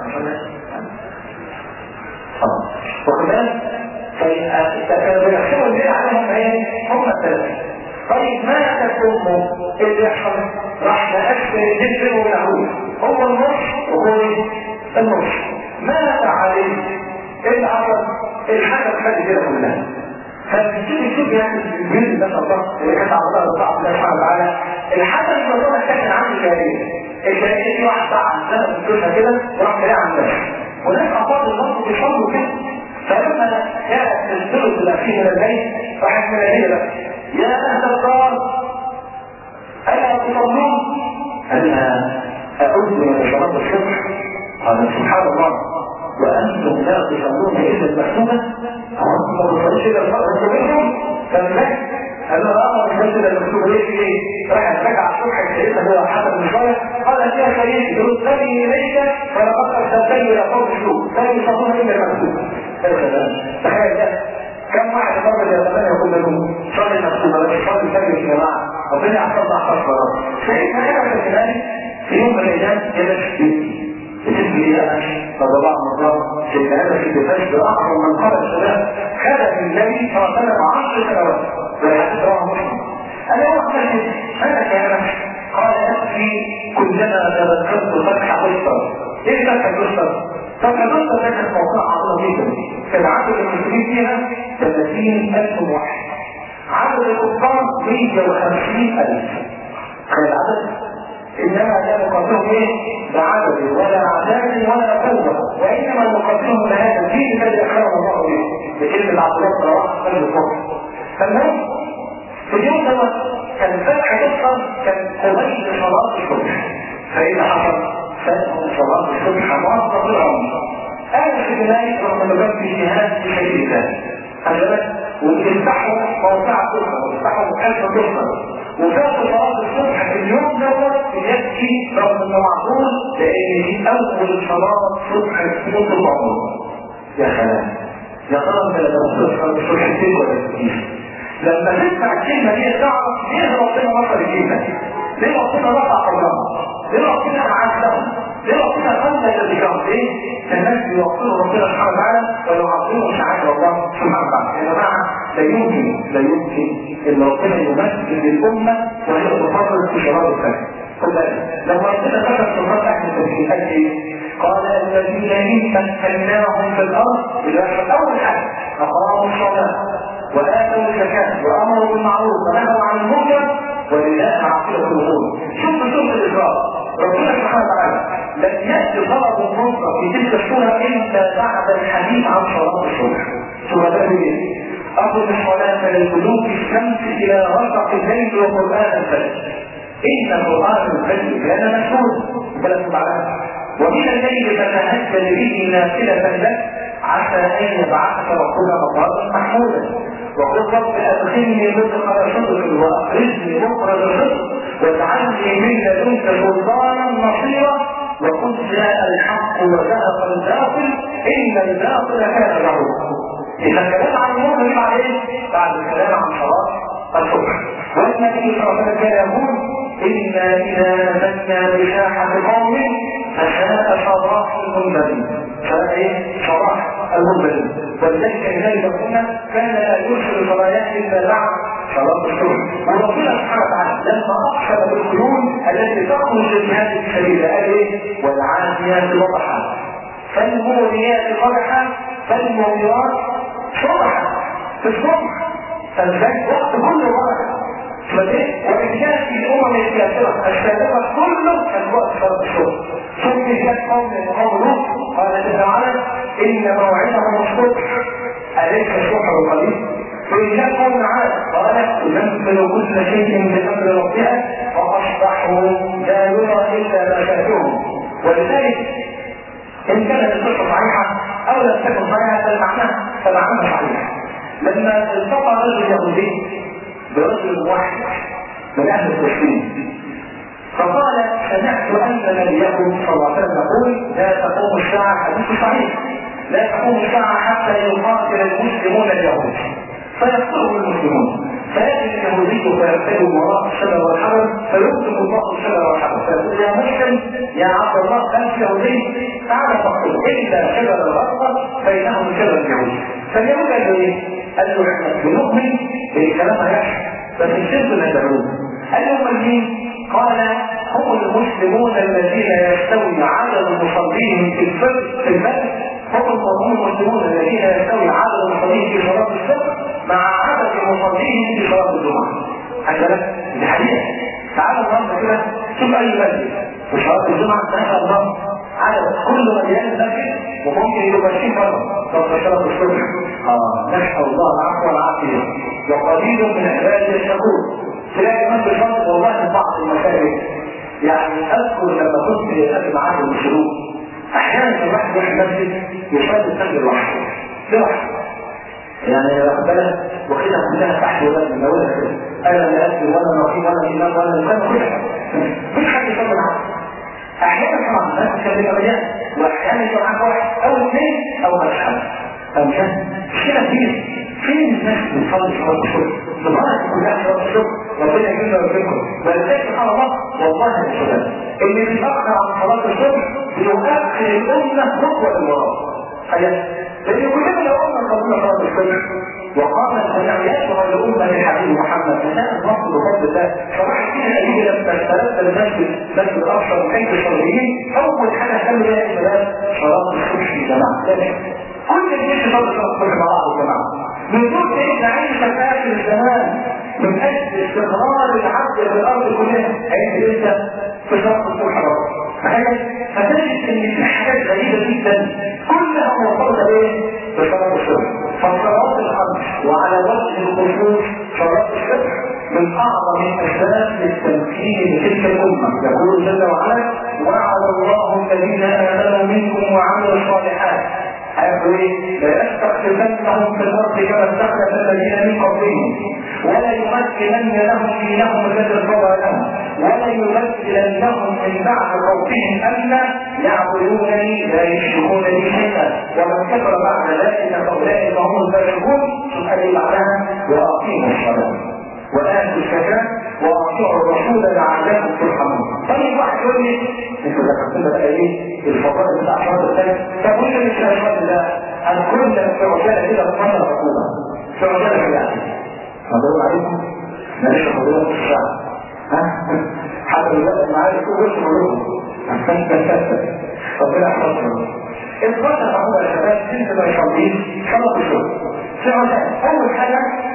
واخد بالك؟ فكانوا بيحسبوا الليل عليهم ايه؟ هم الثلاثة طيب ما تكون اللي يحصل؟ راح نقسم الجسم والعود هو النص وهو النص ماذا عليه؟ ايه اللي حصل؟ الحاجة خد كده كلها فبتيجي تشوف يعني البيوت ده الله اللي كانت على الله الله سبحانه وتعالى الحاجة اللي الله كان عنده جاهلية الجاهلية دي واحد بقى عندنا بتقولها كده وراح جاي عندنا وناس أفضل النص بيصلوا كده فلما كانت الثلث الأخير من الليل راحت من الليل يا أهل الدار ألا تصلون؟ أنا أعود من صلاة الصبح قال سبحان الله وأنتم لا تصلون إلا المكتوبة أنتم ما تصلوش إلا المكتوبة منكم فالمك أنا رأى المسجد المكتوبة ليه في إيه؟ راح اتبع الصبح سيدنا هو حسن بن صالح قال يا سيدي ردني إليك فلقد أرسلتني إلى قوم السوء لا يصلون إلا المكتوبة تخيل ده كم واحد مرة يا زمان يقول لكم صلي المكتوبة لا تصلي الفجر يا جماعة ربنا يحفظنا حفظ مرات سيدنا كده في الخلال في يوم من الأيام جلس في بتسمي لي أنا رضي الله عنه وارضاه سيدنا هذا في دفاش بأعظم من قال الشباب خلف النبي صلى الله عليه وسلم عشر سنوات والحديث رواه مسلم أنا هو مسجد ماذا كان قال أكفي كلما تذكرت فتح تشتر ايه فتحة تشتر؟ فتحة تشتر ده كانت موقعة عظيمة جدا كان عدد المسلمين فيها 30000 واحد عدد الكفار 150000 كان العدد انما لا نقاتلهم ايه بعدد ولا عدد ولا قوة وانما نقاتلهم بهذا الدين الذي اكرم الله به بكلمة عبد الله بن رواحه قلب الكفر فالمهم في اليوم دوت كان فتح تفصل كان قبيل صلاة الصبح فإذا حصل فتح صلاة الصبح معظم العمر أهل في ذلك رغم الرب في جهاد في سبيل الله أجلت وبيفتحوا موقع الصبح وبيفتحوا مكان الصبح وفات صلاة الصبح في اليوم دوت بيبكي رغم انه معقول لان دي اول صلاة صبح في طول العمر يا سلام يا ترى انت لما تصحى الصبح كتير ولا كتير لما تسمع الكلمة دي تعرف ليه ربنا وصل الكلمة دي ليه ربنا رفع قدرها ليه ربنا عزهم ليه ربنا خلى الذكر ليه الناس بيوصلوا ربنا سبحانه وتعالى ويعظموا شعائر الله سبحانه وتعالى يا جماعه لا يمكن لا يمكن ان ربنا يمثل للامه وهي تفرط في شراب الفجر خد بالك لما ربنا ذكر صفات اهل التوحيد قال ايه؟ قال الذين ان مكناهم في الارض اذا اول حاجه اقاموا الصلاه واتوا الزكاه وامروا بالمعروف ونهوا عن المنكر ولله عاقبه الامور شوف شوف الاجراء ربنا سبحانه وتعالى لم يأتي طلب النصرة في تلك السورة إلا بعد الحديث عن صلاة الصبح سورة ايه؟ أقم الصلاة للقلوب الشمس إلى غسق الليل وقرآن الفجر إن قرآن الفجر كان مشهور ثلاث بعدها ومن الليل فتهجد به نافلة لك عسى أن يبعثك ربك مقاما محمودا وقل رب أدخلني مدخل صدق وأخرجني مخرج صدق واجعلني من لدنك سلطانا نصيرا وقل جاء الحق وزهق الباطل إن الباطل كان ظهورا إذا الكلام عن المؤمن بعد إيه؟ بعد الكلام عن صلاة الصبح والنبي صلى الله عليه وسلم كان يقول إنا إذا نزلنا بساحة قوم فساء صباح المنبرين فساء إيه؟ صباح المنبرين ولذلك كذلك قلنا كان لا يرسل صلاة إلا بعد صلاة الصبح وربنا سبحانه وتعالى لما أقسم بالقيود التي تخرج لجهاد السبيل قال إيه؟ والعاديات ضبحا فالموريات قدحا فالموريات صبحا في الصبح فالذات وقت كله بركه فليه؟ وإن كانت في الأمم الكافرة السابقة كله كان وقت صلاة الصبح ثم جاءت قوم من قوم لوط قال جل وعلا إن موعدهم الصبح أليس الصبح القليل؟ وإن كان قوم عاد قال تنزل كل شيء بأمر ربها فأصبحوا لا يرى إلا ما شاءهم ولذلك إن كانت القصة صحيحة أو لم تكن صحيحة فالمعنى فمعنى صحيح لما التقى رجل يهودي برجل واحد من أهل فلسطين فقال سمعت أن نبيكم صلى الله عليه وسلم يقول لا تقوم الساعة حديث صحيح لا تقوم الساعة حتى يقاتل المسلمون اليهود فيقتلهم المسلمون فيأتي اليهودي فيرتكب وراء الشجر والحجر فيكتب الله الشجر والحجر فيقول يا مسلم يا عبد الله انت يهودي تعال فاقتل الا شجر الغرفه فانه شجر اليهود فاليهود قالوا ايه؟ قالوا احنا بنؤمن بالكلام هيحصل بس الشرك لا يدعون قال لهم مين؟ قال هم المسلمون الذين يستوي عدد مصلين في الفجر في المسجد هم المسلمون الذين يستوي عدد المصلين في صلاه الفجر مع عدد المصلين في صلاه الجمعه. هكذا دي حقيقه. تعالوا النهارده كده شوف اي مسجد في صلاه الجمعه ما شاء الله عدد كل مليان المسجد وممكن يبقى 20 مره طب صلاه الصبح اه نسال الله العفو والعافيه وقليل من عباده الشكور تلاقي من بشرط والله بعض المساجد يعني اذكر لما كنت اتكلم معاهم الشروق احيانا الواحد يروح المسجد يصلي الفجر لوحده لوحده يعني واخد بالك واخدها كلها تحت ولا من اولها كده انا لا ادري ولا نصيب ولا امام ولا مكان كلها مفيش حد يصلي معاه احيانا طبعا الناس كانت بتبقى مليانه واحيانا يبقى معاك واحد او اثنين او مش حد فمشان مشكله كبيره فين الناس بتصلي صلاه الصبح؟ سبحان كلها صلاه الصبح ربنا يجزينا ويرزقكم ولذلك سبحان الله والله يا شباب اللي بيتاخر عن صلاه الصبح بيؤخر الامه خطوه للوراء تخيل لان كلنا لو قلنا صلاه صلاه الصبح وقامت جمعياتها لأمة الحبيب محمد فكان مصر بفضل الله فراح فيها الأدلة لما استلمت المسجد مسجد الأقصى من أجل الشرعيين أول حاجة كانوا بها الشباب صلاة الصبح في جماعة كل الجيش صلى صلاة الصبح مع بعض الجماعة من دون سيدنا عيسى في آخر الزمان من أجل استقرار العبد في الأرض كلها هيجي لسه في صلاة الصبح برضه فتجد ان في حاجات غريبه جدا كلها مرتبطه بايه؟ بصلاه الصبح فصلاه الخمس وعلى وجه الخصوص صلاه الصبح من اعظم الاسباب للتمكين لتلك الامه يقول جل وعلا وعد الله الذين امنوا منكم وعملوا الصالحات هيقول ايه؟ ليستخلفنهم في الارض كما استخلف الذين من قبلهم ولا يمكنن لهم دينهم الذي ارتضى لهم ولا يبدلنهم من بعد خوفهم امنا يعبدونني لا يشركون بي شيئا ومن كفر بعد ذلك فاولئك هم الفاسقون ثم اللي بعدها واقيموا الصلاه واتوا الزكاه واطيعوا الرسول لعلكم ترحمون طيب واحد يقول لي انتوا ذكرتنا بقى ايه الفضائل بتاع شهر الثاني طب وانت مش هشهد ده انا كل في عجاله كده في مره حكومه في عجاله كده مدور عليكم ماليش حضور في الشعب ها حتى دلوقتي معايا كل وش ملوك ربنا يحفظنا اتفضل هو يا شباب انت ما يصلين صلاه الشغل في عجاله اول حاجه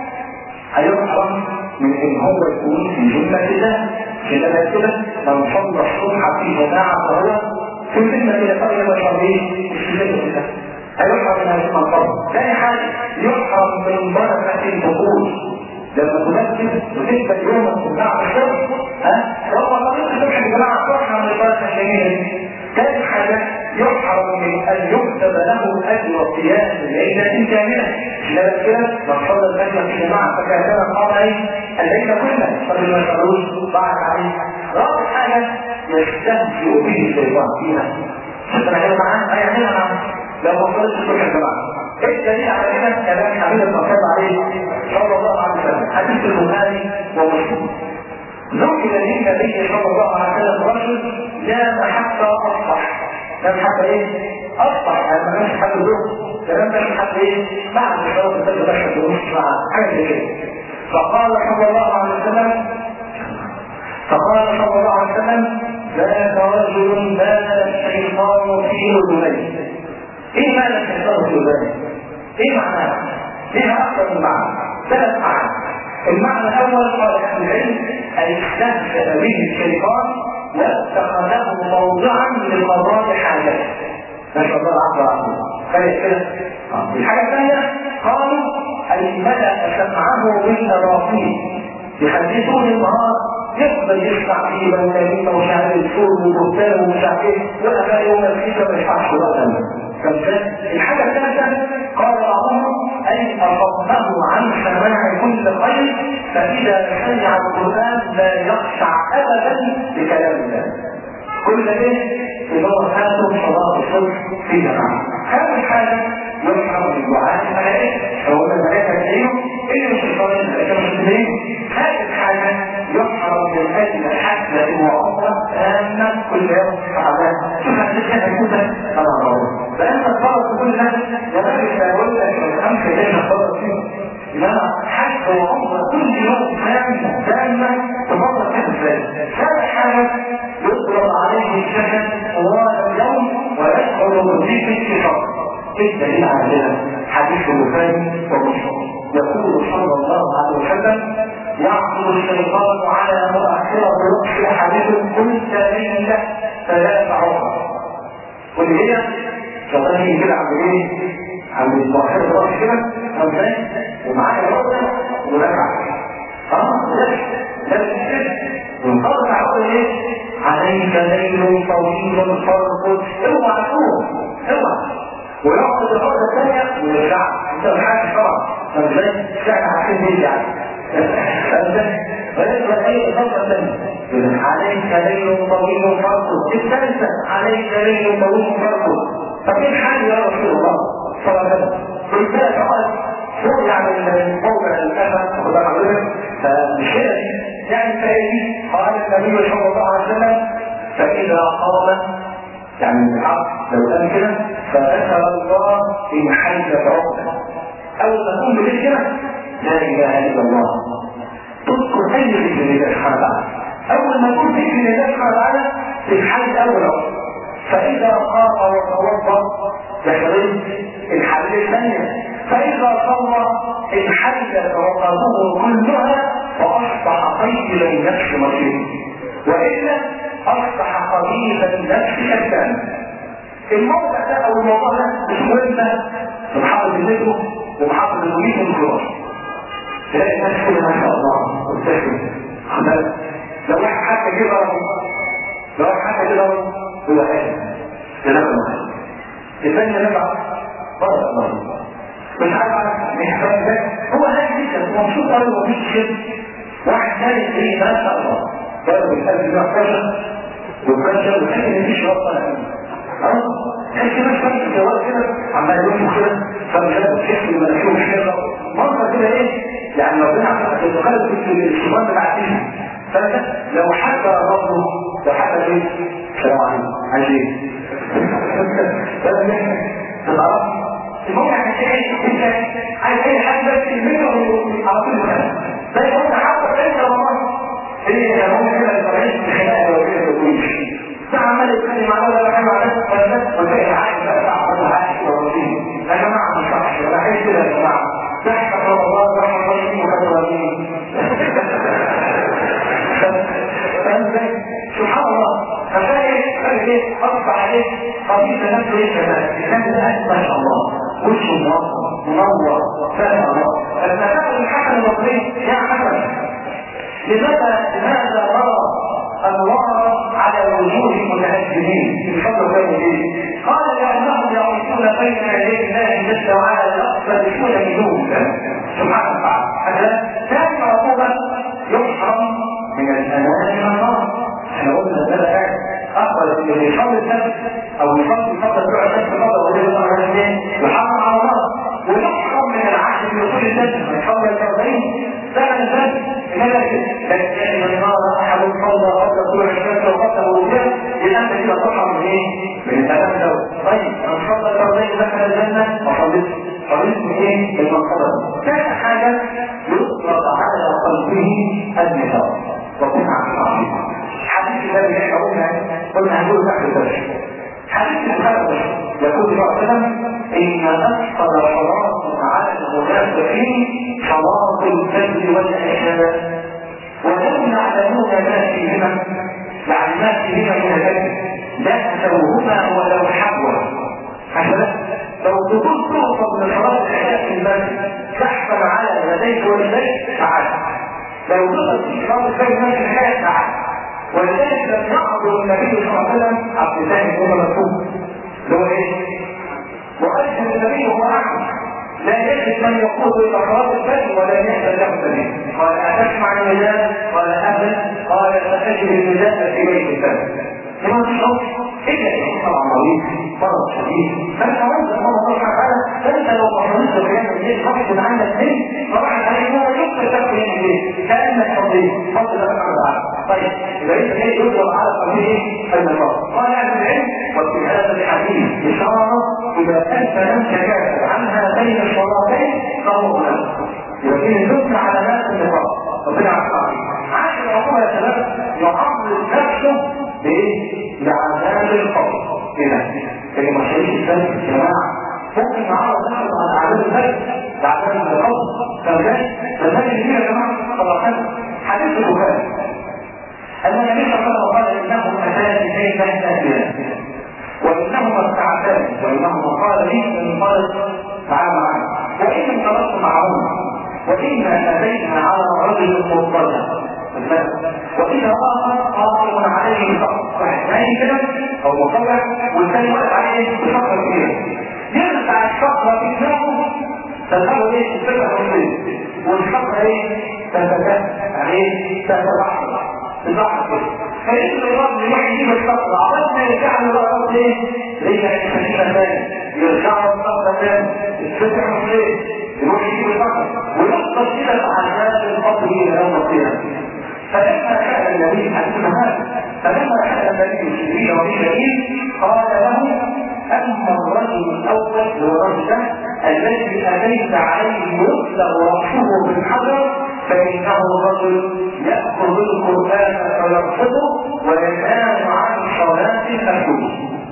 هيحرم من ان هو يكون في جمله كده كده كده لو صلى الصبح في جماعه فهو في كلمه كده قبل ما يصلي مش كده هيحرم من هذه المنطقه ثاني حاجه يحرم من بركه الدخول لما تنفذ وتثبت يوم بعد الشغل ها لو طريق الصبح يا جماعه تحرم من البركه الجميله دي ثالث حاجه يحرم من ان يكتب له اجر صيام ليله كامله لا كده من صلى الفجر في جماعه فكان قضى الليل كله فمن ما يصلوش بعد عليه رابع حاجه يستهزئ به الشيطان فيها شوف انا كده معاه هيعملها معاه لو ما صليتش الصبح يا جماعه ايه الدليل على كده كلام حبيب المصطفى عليه صلى الله عليه وسلم حديث البخاري ومسلم ذكر للنبي صلى الله عليه وسلم رجل نام حتى اصبح نام حتى ايه؟ اصبح يعني ما نامش حتى الظهر كلام ده حتى ايه؟ بعد صلاه الفجر بس ونص ساعه حاجه زي كده فقال صلى الله عليه وسلم فقال صلى الله عليه وسلم ذاك رجل بال الشيطان في اذنيه ايه معنى الشيطان في اذنيه؟ ايه معناه؟ ليها اكثر من معنى ثلاث معاني المعنى الاول قال اهل العلم ان استهزأ به الشيطان واتخذه موضعا لقضاء حاجته نسال الله العفو عنه خلي كده الحاجه الثانيه قالوا ان ملا سمعه بالنواصيب يحدثون النهار يقبل يسمع فيه بلدانين ومش عارف الفول والبستان ومش عارف ايه ولا بقى يوم الفيشة ما يسمعش ولا الحاجة الثالثة قال بعضهم أي أصبه عن سماع كل خير فإذا سمع القرآن لا يخشع أبدا لكلام الله كل ده في دور هاتم صلاة الصبح في جماعة هذه الحاجة يفهم من دعاء الملائكة فهو الملائكة تلاقيهم اللي مش الصلاة الملائكة مش تلاقيهم هذه الحاجة يحرم من أجل حفلة وعمرة تامة كل يوم بعدها شوف هتلاقيها كده أنا لأن الصلاة كل ده يبقى يقول لك الخمسة اللي احنا صلاة فيه إنما حج وعمرة كل يوم تامة تامة تفضل فيها ازاي؟ ثالث حاجة يطلب عليه الشهد طوال اليوم ويدخل مدرك الشهر ايه الدليل على كده؟ حديث البخاري ومسلم يقول صلى الله عليه وسلم يعقل الشيطان على مؤخرة رأس أحدكم كل ليلة ثلاث عمر واللي هي شيطان يجي كده عند ايه؟ عند مؤخرة رأس كده ازاي؟ ومعايا رأسه ورجع اه لازم لازم كده ونقرر عقل ايه؟ عليك ليل طويل فرق اوعى تقوم اوعى وياخد الفرقة الثانية ويرجع انت مش عارف طبعا فازاي فعلا عارفين ليه يعني فازاي فلازم اي الفرقة الثانية عليك ليل طويل فرق الثالثة عليك ليل طويل فرق طب ايه الحال يا رسول الله صلى الله عليه وسلم والثالث قال فوق يعني الموضع الكفى خد بالك فمش كده يعني فايه قال النبي صلى الله عليه وسلم فإذا قام يعني العبد لو قال كده فذكر الله في محل عقده اول ما تقوم بالذكر لا اله الا الله تذكر اي ذكر لله سبحانه وتعالى اول ما تقول ذكر لله سبحانه وتعالى في الحال الاول فاذا قام وتوضا يحرم الحل الثانيه فاذا صلى انحل رقبه كلها واصبح طيب النفس مصيره والا اصبح قريب النفس كالثاني الموضع ده او الموضوع ده مش مهم في محافظ النجم ومحافظ المريد والخلاص تلاقي الناس كلها ما شاء الله وبتاكل خلاص لو واحد حتى كده لو واحد حتى كده هو هاشم كلام الثانية نبع بارك الله مش عارف مش عارف ده هو هاشم جدا مبسوط قوي ومفيش شيء واحد ثاني فيه ما شاء الله ضرب القلب ده كشف وكشف وكشف مفيش وصل تحس ناس فرق الجوال كده عمال يلف كده فمشاهد الشيخ لما نشوف كده منظر كده ايه يعني ربنا عمال يتخلق في الشيطان العتيق فانت لو حتى ربه لو حتى ايه السلام عليكم عايز ايه تبقى المهم يعني انت عايز اي حاجه بس منه على طول مكان زي ما انت حاطط انت والله ايه يا ماما كده الطريق الخناقه لو كده تقولش عمال يتكلم عن ولا حاجه على نفسه ولا نفسه ولا عايز بقى تعرف عايش ورزين يا جماعه مش صح ولا عايز كده يا جماعه تحت رمضان رحمه الله وكذا ورزين سبحان الله فشايف قال ايه اصبح عليه قضيه نفسه ايه كمان كان الان ما شاء الله وشه منور منور فاهم الله فالمسائل الحسن البصري يا حسن لماذا لماذا نرى انوار على وجوه المتهجمين في فضل الله ايه قال لانهم يعيشون بين يدي الله جل وعلا الاقصى بكل نجوم سبحانه وتعالى هذا ثاني عقوبه يحرم من الامان من النار احنا قلنا ان ده حاجه اقبل من يصلي النفس او يصلي فضل بتوع النفس فضل وليه الله على يحرم على الله ويحرم من العهد في دخول الجنه من قبل الفردين سنه الجنه انما لكن يعني من نار احد صلى قبل طلوع الشمس وقبل ورودها يبقى انت كده تحرم من ايه؟ من الكلام ده طيب من صلى الفردين دخل الجنه وصليت صليت من ايه؟ المنقبه ثالث حاجه يطلق على قلبه النفاق وكن عن صاحبه حديث الذي احنا قلنا قلنا هنقول تحت الدرس حديث البخاري يقول صلى الله عليه وسلم ان اثقل صلاه على المنافقين صلاه الفجر والعشاء ولو يعلمون ما فيهما يعني ما فيهما من الفجر لاتوهما ولو حبوا عشان لو تكون توصل من صلاه العشاء في المسجد تحصل على يديك ورجليك تعال لو تقصد في صلاه الفجر ماشي الحياه تعال ولذلك لم يحضر النبي صلى الله عليه وسلم عبد الله بن مسعود اللي هو ايه؟ وأجل النبي هو أحمد لا يجد من يقود الى صلاه الفجر ولا يحدث له سبيل قال اتسمع النداء قال ابدا قال ستجد النداء في بيت الفجر لما تشعر ايه طبعا مريض مرض شديد فانت وانت الله سبحانه وتعالى فانت لو محرمت قيام الليل غصب عنك ليه طبعا عليك هو يقصد تقيام الليل كانك فضيل فضل لك على طيب اذا انت ايه يضرب على قبيل ايه النفاق قال اهل العلم وفي هذا الحديث اشاره اذا انت لم تكافئ عنها بين الصلاتين فهو غلط يبقى الحكم على ناس النفاق ربنا عارف عشر عقوبه يا شباب يعرض نفسه بايه؟ لعذاب القبر هنا اللي ما شايفش الثاني يا جماعه ممكن نعرض نفسه على عذاب الفجر لعذاب القبر فبلاش فبلاش دي يا جماعه طبعا حديث البخاري ان النبي صلى الله عليه وسلم قال انهم اتاني كيف يحتاجان وانهما استعتان وانهما قال لي ان قال تعال معنا وان انطلقت معهما وإنا أتينا على رجل مضطرد وإذا آخر قائم عليه فقط واحد كده أو مطلع والثاني واقف عليه بشقة كبيرة يرفع الشقة في دماغه تذهب ايه الفكرة الرسولية والشقة ايه تتجه عليه تتبحر البحر كده فإن الرب يروح يجيب الشقة عبد ما يرجع له بقى رب ايه رجع يكتشفها تاني يرجع له الشقة تاني الفكرة الرسولية يروح يجيب البحر ويقصد كده عذاب القبر الى يوم القيامه فلما كان النبي حديث هذا فلما كان النبي جبريل وميكائيل قال له اما الرجل الاول هو الرجل الذي اتيت عليه يطلق راسه بالحجر فانه رجل ياخذ القران فيرفضه وينام عن صلاه المكتوب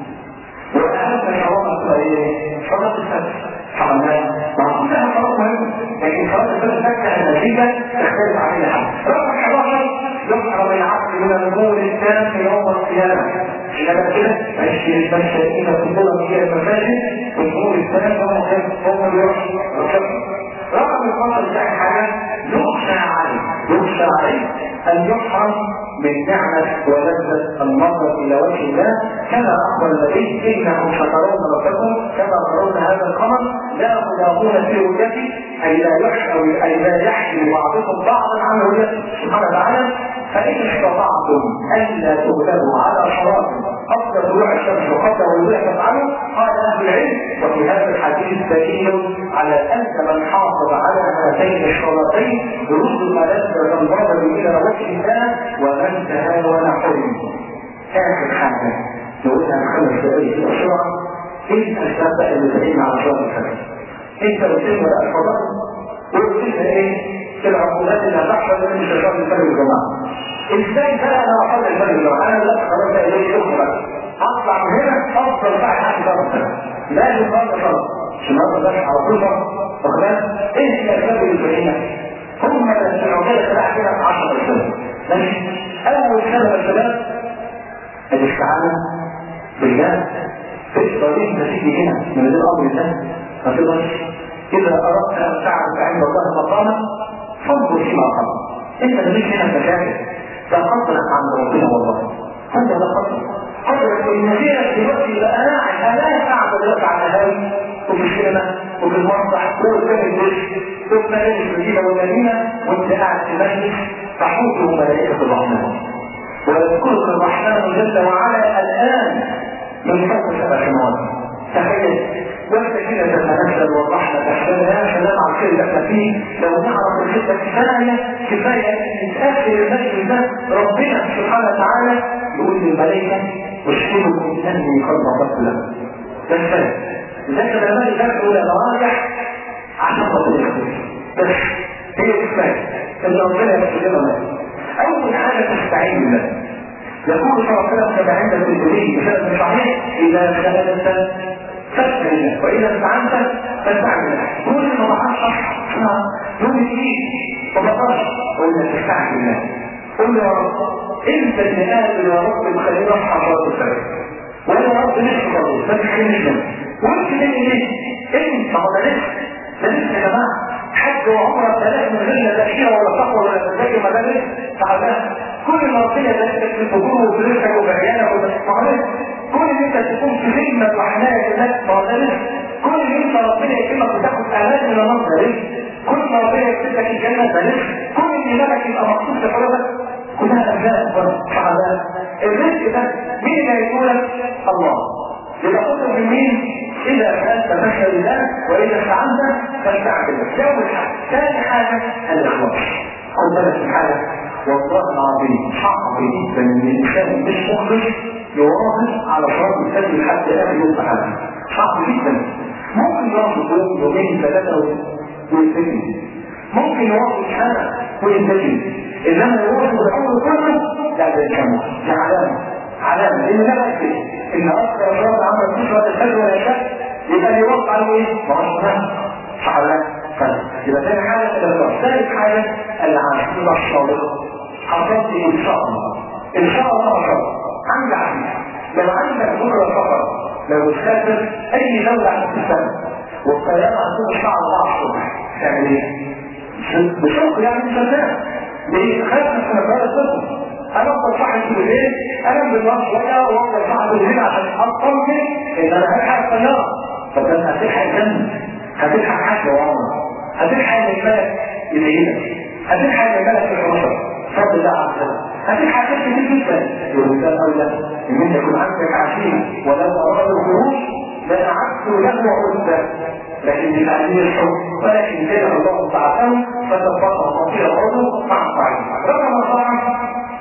واهم شرائط ايه؟ صلاه الفجر حرمناها معقول لها شرط مهم لكن صلاه الفجر فجاه النتيجه تختلف عليها حاجه رقم 11 يحرم العبد من النور التام يوم القيامه إنما كده عشر المشاهدين كلهم هي المساجد والنور التام هم هم اللي يروحوا رقم الخطر بتاع حاجه يخشى عليه يخشى عليه ان يحرم من نعمة ولذة النظر إلى وجه الله كما أخبر النبي إنهم سترون ربكم كما ترون هذا القمر لا تلاقون في رؤيته أي لا يحشر أي لا يحمي بعضكم بعضا عن رؤيته سبحانه وتعالى فإن استطعتم ألا تغلبوا على صلاة قبل طلوع الشمس وقبل وضوح تفعلوا قال أهل العلم وفي هذا الحديث دليل على أن من حافظ على هاتين الصلاتين يرد ملذة النظر إلى وجه الله ومن تهاون حرم آخر حاجة نقولها خمس دقائق بسرعة إيه الأسباب بقى اللي تقيم على صلاة الفجر؟ أنت بتسمى الفضاء وبتسمى إيه؟ العقوبات اللي هتحصل من شباب الفجر الجماعة ازاي بقى انا احط الفجر الجماعة انا لا خلاص بقى ليه يوم بقى اطلع من هنا افضل بقى لحد صلاة الفجر لازم بقى صلاة عشان ما اقدرش على طول واخد ايه الاسباب اللي بتقيمها؟ هم العقوبات اللي كده 10 سنة ماشي اول سنة الشباب الاستعانة بالله في طريق تسيبي هنا من غير امر الله ما تقدرش اذا اردت ان تعرف عند الله مقاما فانظر في مقام انت مش هنا مشاكل ده قدرك عند ربنا والله هذا ده قدر قدرك المسيرة دلوقتي بقى قاعد انا قاعد دلوقتي على الهواء وفي السينما وفي المسرح وقدام الدش وفي مدارس المدينة والمدينة وانت قاعد في مجلس تحوطه ملائكة الرحمن ويذكرك الرحمن جل وعلا الآن من فوق سبع سماوات تخيل وانت كده تتنزل والرحمة تحسبها سلام على الخير اللي احنا فيه لو نعرف الحته كفاية كفاية نتأكد المجلس ده ربنا سبحانه وتعالى يقول للملائكة اشكركم اني قد غفرت لكم ده كفاية لذلك لما يدخلوا الى مراجع عشان ربنا بس هي كفاية ان ربنا يغفر اول حاجة تستعين بالله يقول صلى الله عليه وسلم كما عند الترمذي بسند صحيح اذا سالت فاستعن بالله واذا استعنت فاستعن بالله كل ما بحصل يوم ايه وما قالش قلنا تستعن بالله قل يا رب انت اللي قال يا رب تخليني اصحى صلاه الفجر وانا يا رب نفسي برضه ما تخلينيش منه وانت ليه ليه؟ انت ما هو ده لسه ده لسه يا جماعه حج وعمره ثلاث من غير لا تاشيره ولا تقوى ولا تذاكر مدارس تعبان كل ما ربنا ذلك في الفجور وفي رزقك وفي عيالك وفي كل ان انت تكون في خدمه وحمايه الناس معترف كل ان انت ربنا يكرمك وتاخد اعلان من المنظر كل ما ربنا يكتب لك الجنه ده كل ان مالك يبقى مخصوص لحضرتك كلها ارزاق وسعادات الرزق ده مين اللي هيقولك الله يبقى تطلب من مين اذا سالت فاشهد الله واذا استعنت فاستعن بالله ده اول حاجه ثاني حاجه الاخلاص خد بالك من حاجه والله العظيم صعب جدا ان الانسان مش مخلص يواظب على صلاه الفجر حتى اخر يوم حاجه صعب جدا ممكن يواظب يوم يومين ثلاثه ويلتزم ممكن يواظب سنه ويلتزم انما يواظب العمر كله لا ده يسمى ده علامه علامه لان ده بقى كده ان اكثر صلاه عمل في صلاه الفجر ولا شك يبقى يوظف على ايه؟ ما هوش صح ولا لا؟ يبقى ثاني حاجه الاخلاص ثالث حاجه العقيده الصادقه حصلت ان شاء الله ان شاء الله حصلت عندي عقيده لو عندك بكره سفر لو تسافر اي دوله عشان تسافر والطياره هتكون الساعه 4 الصبح تعمل ايه؟ بشوق يعني مش هتنام ليه؟ خايف من سنوات الطفل انا افضل صاحب في الليل انام بالنهار شويه وافضل صاحب الليل عشان اطمن ان انا هلحق الطياره طب انت هتلحق الجنه هتلحق حاجه وعمر هتلحق ان الملك يزيدك هتلحق ان الملك يحرسك فضل الله عز وجل هتلحق حاجات كتير جدا يقول ده اولى ان انت يكون عندك عشيره ولو اراد الخروج لأعدت له عدة لكن بتعليم الحكم ولكن كان الله تعالى فتفقه خطير العضو مع الضعيف رقم أربعة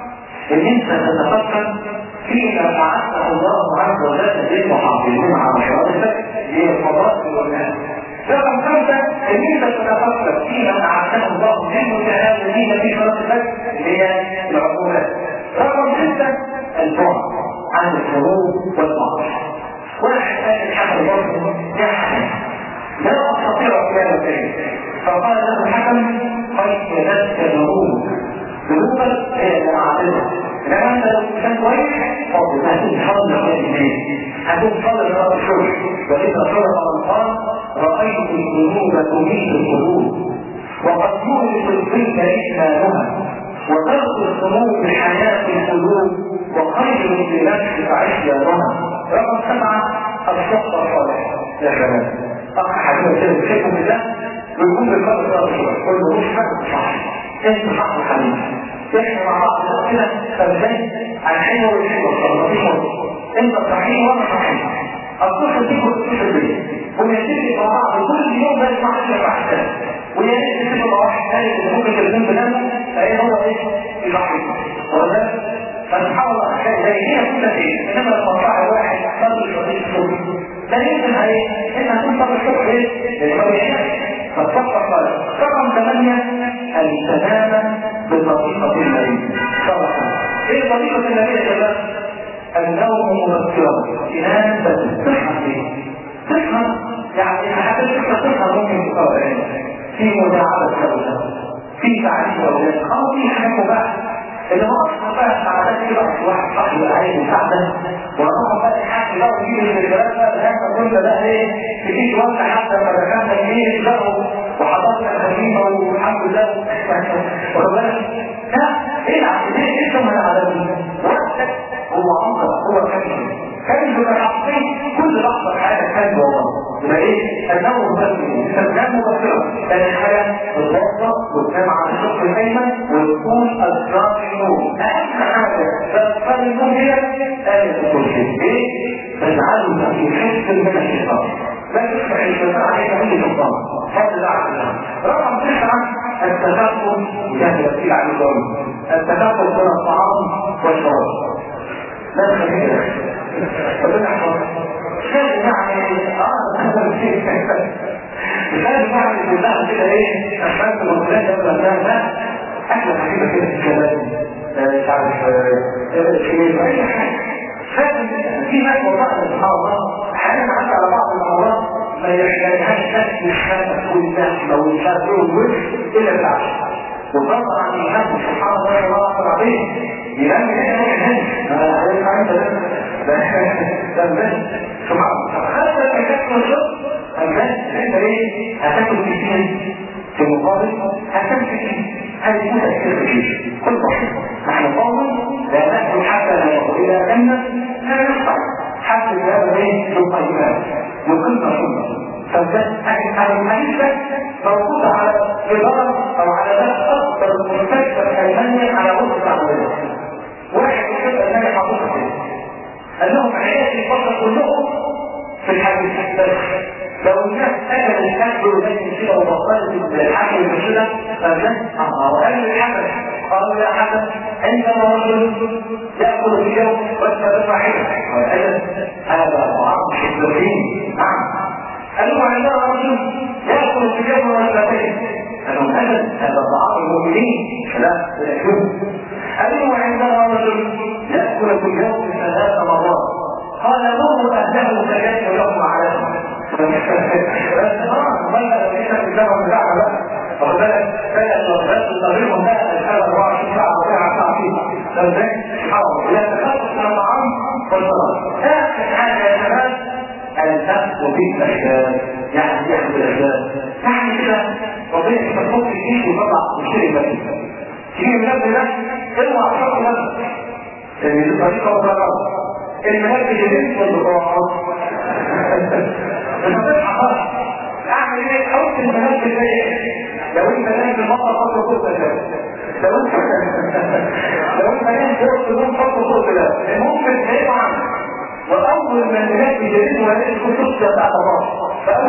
ان انت تتفكر فيما فعله الله عز وجل للمحافظين على شرائطك هي الفضائل والناس رقم خمسة ان انت تتفكر فيما اعده الله للمتهاونين في صلاة الفجر اللي هي العقوبات. رقم ستة البعد عن الحروب والمعاصي. واحد قال الحكم برضه يا حكم لا استطيع قيام الليل فقال له الحكم قد كذبت ذنوبك ذنوبك هي المعاصي انما انت لو كان كويس فضل هتكون فضل الليل هتكون فضل رب الشرك واذا صدق من قال رايت الذنوب تميت القلوب وقد يولد الظل اجمالها وترك الذنوب حياه القلوب وخير لنفسك عصيانها رقم سبعه الصدقه الصالحه يا شباب اخ حبيبي كده بتحبه بالله ويكون بالقدر ده الصوره كله مش حاجه صح انت صح يا حبيبي احنا مع بعض كده فازاي الحلوه والحلوه مفيش انت صحيح وانا صحيح الطفل دي كنت تتصل بيه ونتفق مع بعض كل يوم بس مع حاجه واحده ويا ريت تتفق مع واحد ثاني اللي ممكن تلزم بنفسه فايه هو ايه؟ يضحي ولا فسبحان الله اشياء زي هي كل شيء انما لما صاحب واحد صلي صلاه الصبح لا يمكن عليه انت هتكون صلاه الصبح ايه؟ لان ما بيحتاجش فالصفقه قال رقم ثمانيه التمام بطريقه النبي صلى الله عليه وسلم ايه طريقه النبي يا شباب؟ النوم مبكرا تنام بس تصحى فيه تصحى يعني حتى تصحى تصحى ممكن تقرا في مداعبه الاولاد في تعليم الاولاد اه في حاجه بقى اللي هو اصلا بقى ساعات كده واحد صاحبي عايز يساعدك واروح بقى حاجه بقى ويجيب من البلاد بقى الهامه كل ده ايه تجيش وقت حتى ما دخلنا الجيش بقى وحضرنا الخليفه والحمد لله وربنا لا العب ليه انت ما العالمين وقتك هو عمرك هو كلمه كلمه الحقين كل لحظه في حياتك كلمه والله يبقى ايه النوم مبكر استخدام مبكرا ثاني حاجه الوسطى وتنام على الشق الايمن وتكون اذكار النوم اهم حاجه اذكار النوم هي ايه كل شيء ايه تجعله في حس من الشيطان لا تفتح الشيطان عليك اي سلطان فضل الله عز وجل رقم تسعه التدخل وده تفصيل عن الضروري التدخل بين الطعام والشراب لا تخلينا ربنا يحفظك كان يعني اه هذا الشيء كان يعني بالله كده ايه اشهد المقولات قبل الكلام ده احلى حبيبه كده في الكلام مش عارف في اي حاجه فاهم في ناس والله سبحان الله احيانا عدى على بعض المرات ما يحتاجهاش شكل الشمس واللحمه والشمس والوش الا بالعشاء وطبعا عن الناس سبحان الله يا الله العظيم ينام هنا هنا هنا انت ده ده ده سبحان الله حتى الاكل والشرب الناس انت ايه هتاكل كتير في المقابل هتمسك هذه تأثير كتير كل بسيط نحن قوم لا نأكل حتى لا يقول إلى أن لا يقطع حتى هذا ايه يقيمات يقيم سنة فده الحديث ده موجود على إدارة أو على باب أكبر مستشفى في ألمانيا على وسط العملية واحد يحب ألمانيا حقوقة كده قال لهم عيالي الفترة كلهم في الحديث بس لو الناس أكل الأكل ولكن كده وبطلت الحاجة المشكلة فالناس قال الحمل قالوا يا حسن عندما رجل يأكل في اليوم وجبة واحدة هذا طعام الشرين نعم قالوا عندنا رجل يأكل في اليوم وجبتين قالوا أبدا هذا طعام المؤمنين لا قالوا عندنا رجل يأكل في اليوم ثلاث مرات قال نور أهله فكيف يقوم عليهم بس اه ما لو انت في الجامعه بتاعها بقى واخد بالك ثلاث وجبات تطبيقهم بقى الحاله 24 ساعه وساعه ساعه فيها فازاي؟ حاول يتخلص من الطعام والشراب اخر حاجه يا شباب الاخذ بالاسباب يعني ياخذ الاسباب يعني كده ربنا كده تحط ايديك وتطلع تشتري المنبه تجيب المنبه ده اوعى تحط منبه لان دي طريقه وطريقه المنبه جديد والبطاقات مش هتصحى خالص اعمل ايه حط المنبه زي ايه لو انت نايم في المطر حط صوت ده لو انت لو انت نايم في وسط النوم حط صوت ده ممكن تلاقيه عنك واول ما المنبه جديد وهلاقي الخطوط بتاعت الله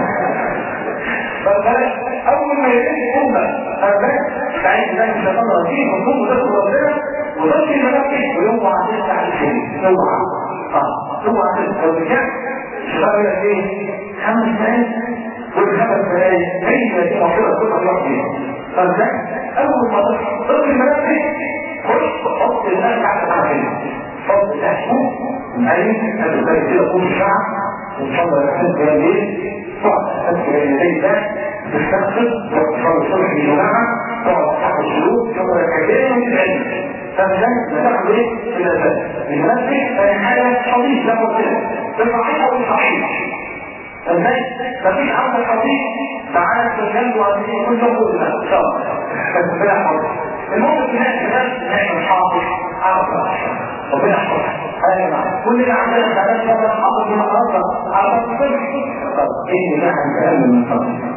فبالك اول ما يلاقي امه فبالك سعيد ده مش هتطلع فيه مطلوب وتدخل ربنا وتمشي المنبه ويوم عديت على الشيء اوعى اه اوعى لو رجعت الشباب يقول ايه خمس دقايق والخمس دقايق هي دي مصيرة كل الله فيها فازاي؟ أول ما تصحى المنافق خش حط الناس تحت العافية حط الأشهر معين قبل ذلك كده طول الشعب وإن شاء الله يحسن بها الليل تقعد تحسن بها الليل ده تستخدم وتصلي الصبح في جماعة تقعد تحت الشروط ثم ركعتين وتتعلم فازاي؟ نتاخد ايه؟ إلى ذلك المنافق حاجة صديق زي ما قلت لك بالصحيح أو الصحيح ازاي؟ مفيش عمل خطير تعالى تتكلم وعايزين كل يوم كل ان شاء الله بس ربنا يحفظك المهم في ناس ناس نعمل حافظ عرفة ربنا يحفظك ايوه نعم كل اللي عندنا ثلاث مرات حافظ من عرفة عرفة الصبح طب ايه اللي نحن نتكلم من فضلك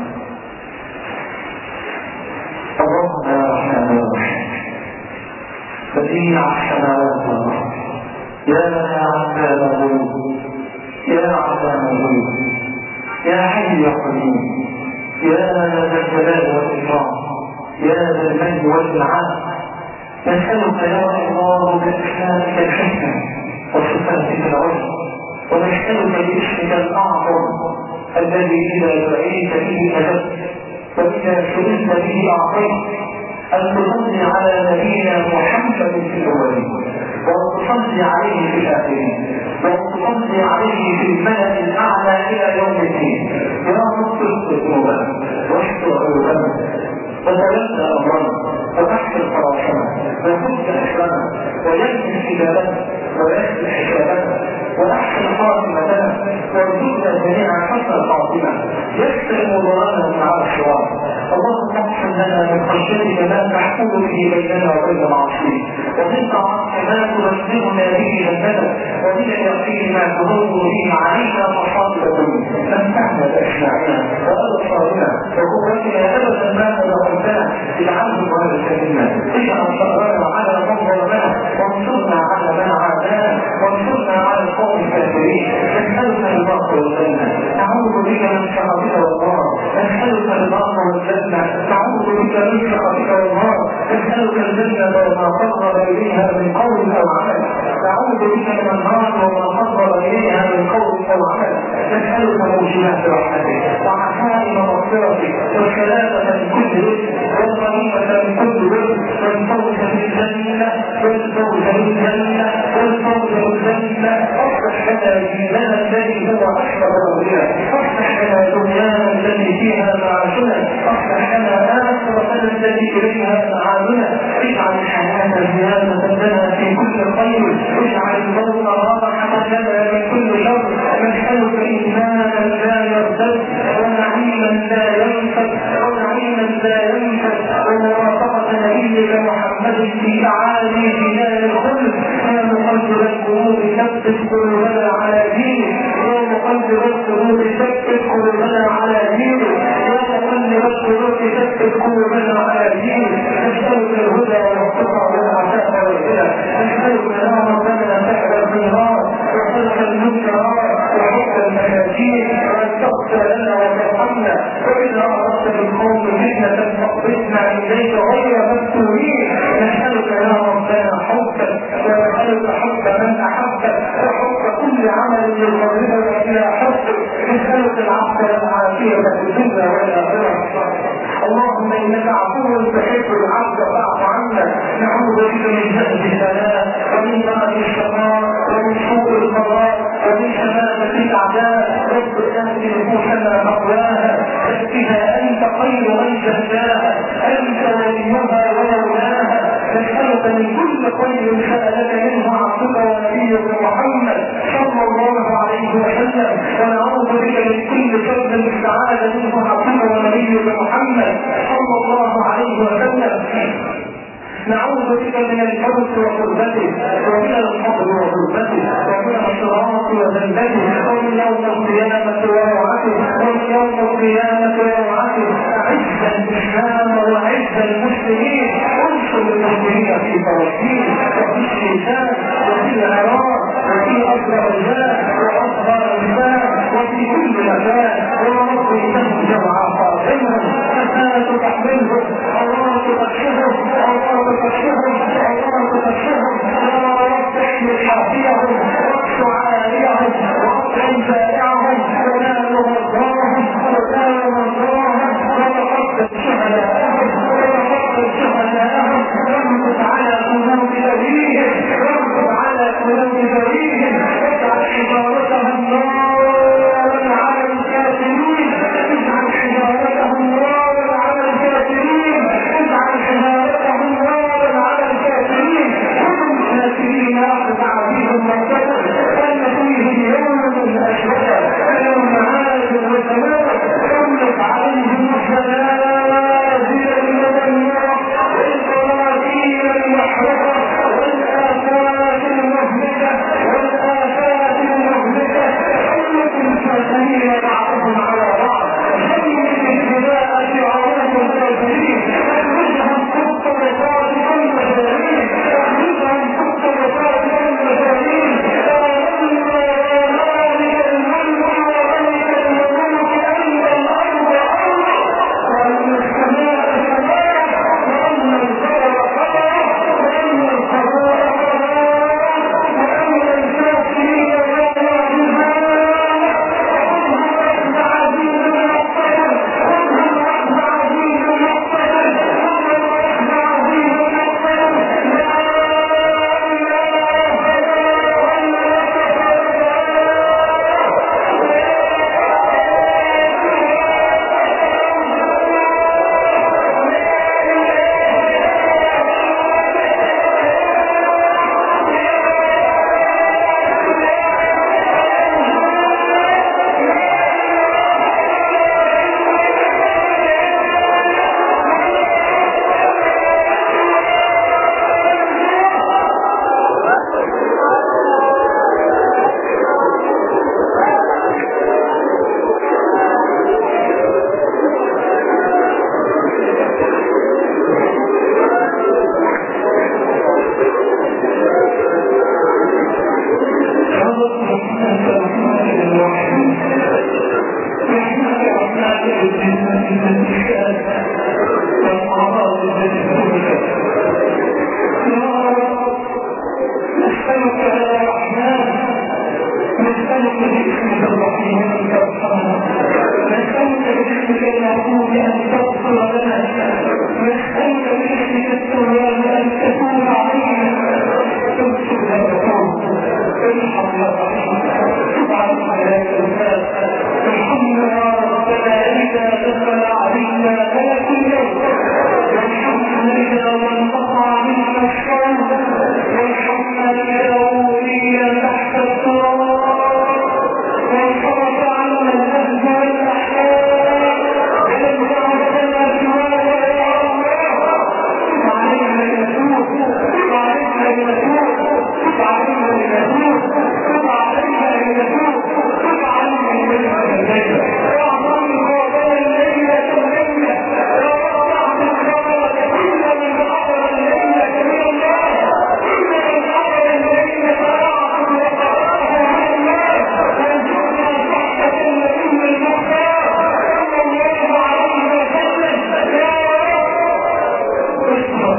اللهم يا رحمن الرحيم بديع السماوات والارض يا عباد الغيوب يا عظام الغيوب يا حي يا قيوم يا ذا الجلال والاكرام يا ذا المجد والانعام نسالك يا الله باسمائك الحسنى وصفاتك العلى ونسالك باسمك الاعظم الذي اذا دعيت به اجبت واذا سئلت به اعطيت ان تصلي على نبينا محمد في الاولين وان تصلي عليه في الاخرين وان تصلي عليه في الملأ الاعلى الى يوم الدين يا رب اغفر ذنوبنا واستر عيوبنا وتولى امرنا وتحفظ فراشنا وفك احلامنا ويجزي حجابنا ويسر حسابنا واحسن خاتمتنا وارزقنا جميعا حسن الخاتمه يسر امورنا من على الصراط اللهم اقسم لنا من خشيتك ما تحكم به بيننا وبين معصيك ومن طاعتك ما تبلغنا به جنتك ومن اليقين ما تهون به علينا مصائب الدنيا متعنا باسماعنا وابصارنا وقوتنا ابدا ما تدخلتنا اجعله ضربك منا اجعل صبرنا على من ظلمنا وانصرنا على من عادانا وانصرنا على القوم الكافرين نسالك البرق والجنه نعوذ بك من سخطك والنار نسالك البرق والجنه نعوذ بك من سخطك والنار نسالك الجنه وما قرب اليها من قول او عمل نعوذ بك من النار وما قرب اليها من قول او عمل نسالك موجبات رحمتك وعزائم مغفرتك والسلامه من كل رزق والغنيمه من كل رزق والفوز بالجنه والفوز بالجنه والفوز بالجنه اصلح لنا ديننا الذي هو اكبر ربنا اصلح لنا دنيانا التي فيها معاشنا اصلح لنا اخرتنا التي اليها معادنا اجعل الحياه زياده لنا في كل خير اجعل الموت راحه لنا من كل شر نسالك ايمانا لا يرتد ونعيما لا ينفد ونعيما لا ينفد ومرافقه نبيك محمد في اعالي بلاد الخلد يا مقلب القلوب ثبت قلوبنا على دينك يا مقلب القلوب ثبت قلوبنا على دينك يا مقلب القلوب ثبت قلوبنا على دينك نسألك الهدى والتقى والعفاف والغنى نسألك يا ربنا فعل الخيرات وخلق المنكرات وحب المساكين وان تغفر لنا وترحمنا واذا اردت بالقوم فتنه فاقبضنا اليك غير مفتونين نسالك يا ربنا حبك ونسالك حب من احبك وحب كل عمل يقربنا الى حبك نسالك العفو والعافيه في الدنيا والاخره اللهم انك عفو تحب العبد فاعف عنا نعوذ بك من جهد البلاء ومن مرض الشقاء ومن سوء القضاء ومن شماتة الاعداء رب اهل نفوسنا مقواها زكها انت خير من زكاها انت وليها ومولاها نسالك من كل خير سالك منه عبدك ونبيك محمد صلى الله عليه وسلم ونعوذ بك من كل شر استعاذ منه عبدك ونبيك محمد صلى الله عليه وسلم نعوذ بك من الموت وقربته ومن الفقر وغربته ومن الصراط وذنبته ومن يوم القيامة وروعته ومن يوم القيامة وروعته أعز الإسلام وأعز المسلمين انصر المسلمين في فلسطين وفي الشيشان وفي العراق وفي أذربيجان وأفغانستان وفي كل مكان ورب يسهل جمع خاطرهم فساد تحملهم الله تبشرهم الله تبشرهم الله تبشرهم يا رب احمل حافيهم واقص عاليهم واطعم بائعهم ونال مرضاهم وكانوا الذين بعضهم على بعض زين الابتلاء شعارهم الكافرين اخرجهم خط الرصاص والمساجين اخرجهم خط الرصاص والمساجين يا مالك الملك وملك الملوك انت الارض ارض وان السماء سماء وان القمر قمر وان القمر قمر وان الكافرين يوم نسألك يا رحمن نسألك باسمك الرحيم أن ترحمنا نسألك باسمك المعبود أن تغفر لنا نسألك باسمك التواب أن تكون علينا اغفر يا رب ارحم يا رحيم تب على يا الناس ارحمنا يا ربنا إذا دخل علينا ملك الموت وارحمنا إذا وانقطع منا الصوت وارحمنا إذا ولينا تحت التراب وانصرف عنا الأهل والأحياء ولم يعد لنا سواك يا الله تب علينا لنتوب تب علينا لنتوب تب علينا لنتوب تب علينا لنتوب تب علينا لنتوب واعظم قابل الليلة الليلة يا رب اعطي الخبر كل من حضر الليلة من الله كل من حضر الليلة فاعطي وقراره من الله وانزلنا تحت النبي المختار صلى الله عليه وسلم يا رب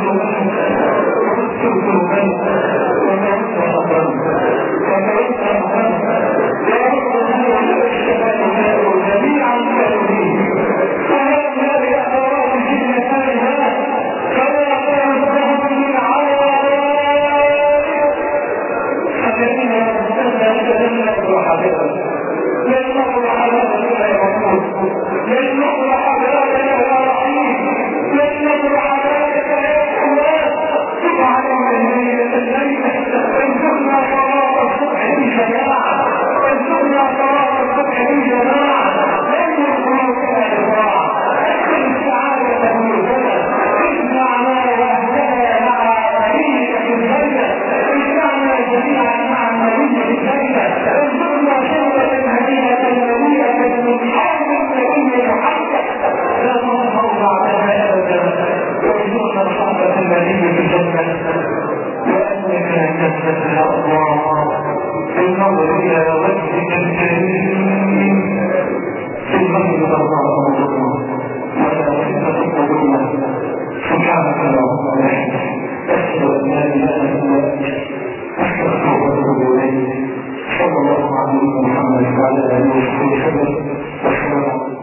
للمقر حضرتك يا رحيم للمقر حضرتك يا الله تب علينا الليلة الليلة انزلنا صلاة الصبح في جماعة انزلنا صلاة الصبح في جماعة لن يخلوك الأرواح اكثر السعادة والهدى اجمع ما وحدها مع نبيك في الجنة اجمعنا جميعا مع النبي في الجنة انزلنا شهوة هدية نبية من حول النبي محمد لا تنصر بعدها ابدا وارزقنا صحبة النبي في الجنة وأنك جنة يا الله بالنظر إلى وجهك الكريم في المسجد الله ولا تنسى قلوبنا سبحانك اللهم وبحمدك أشهد أن لا إله إلا أنت أستغفرك وأتوب إليك صلى الله عليه محمد وعلى آله وصحبه وسلم والسلام عليكم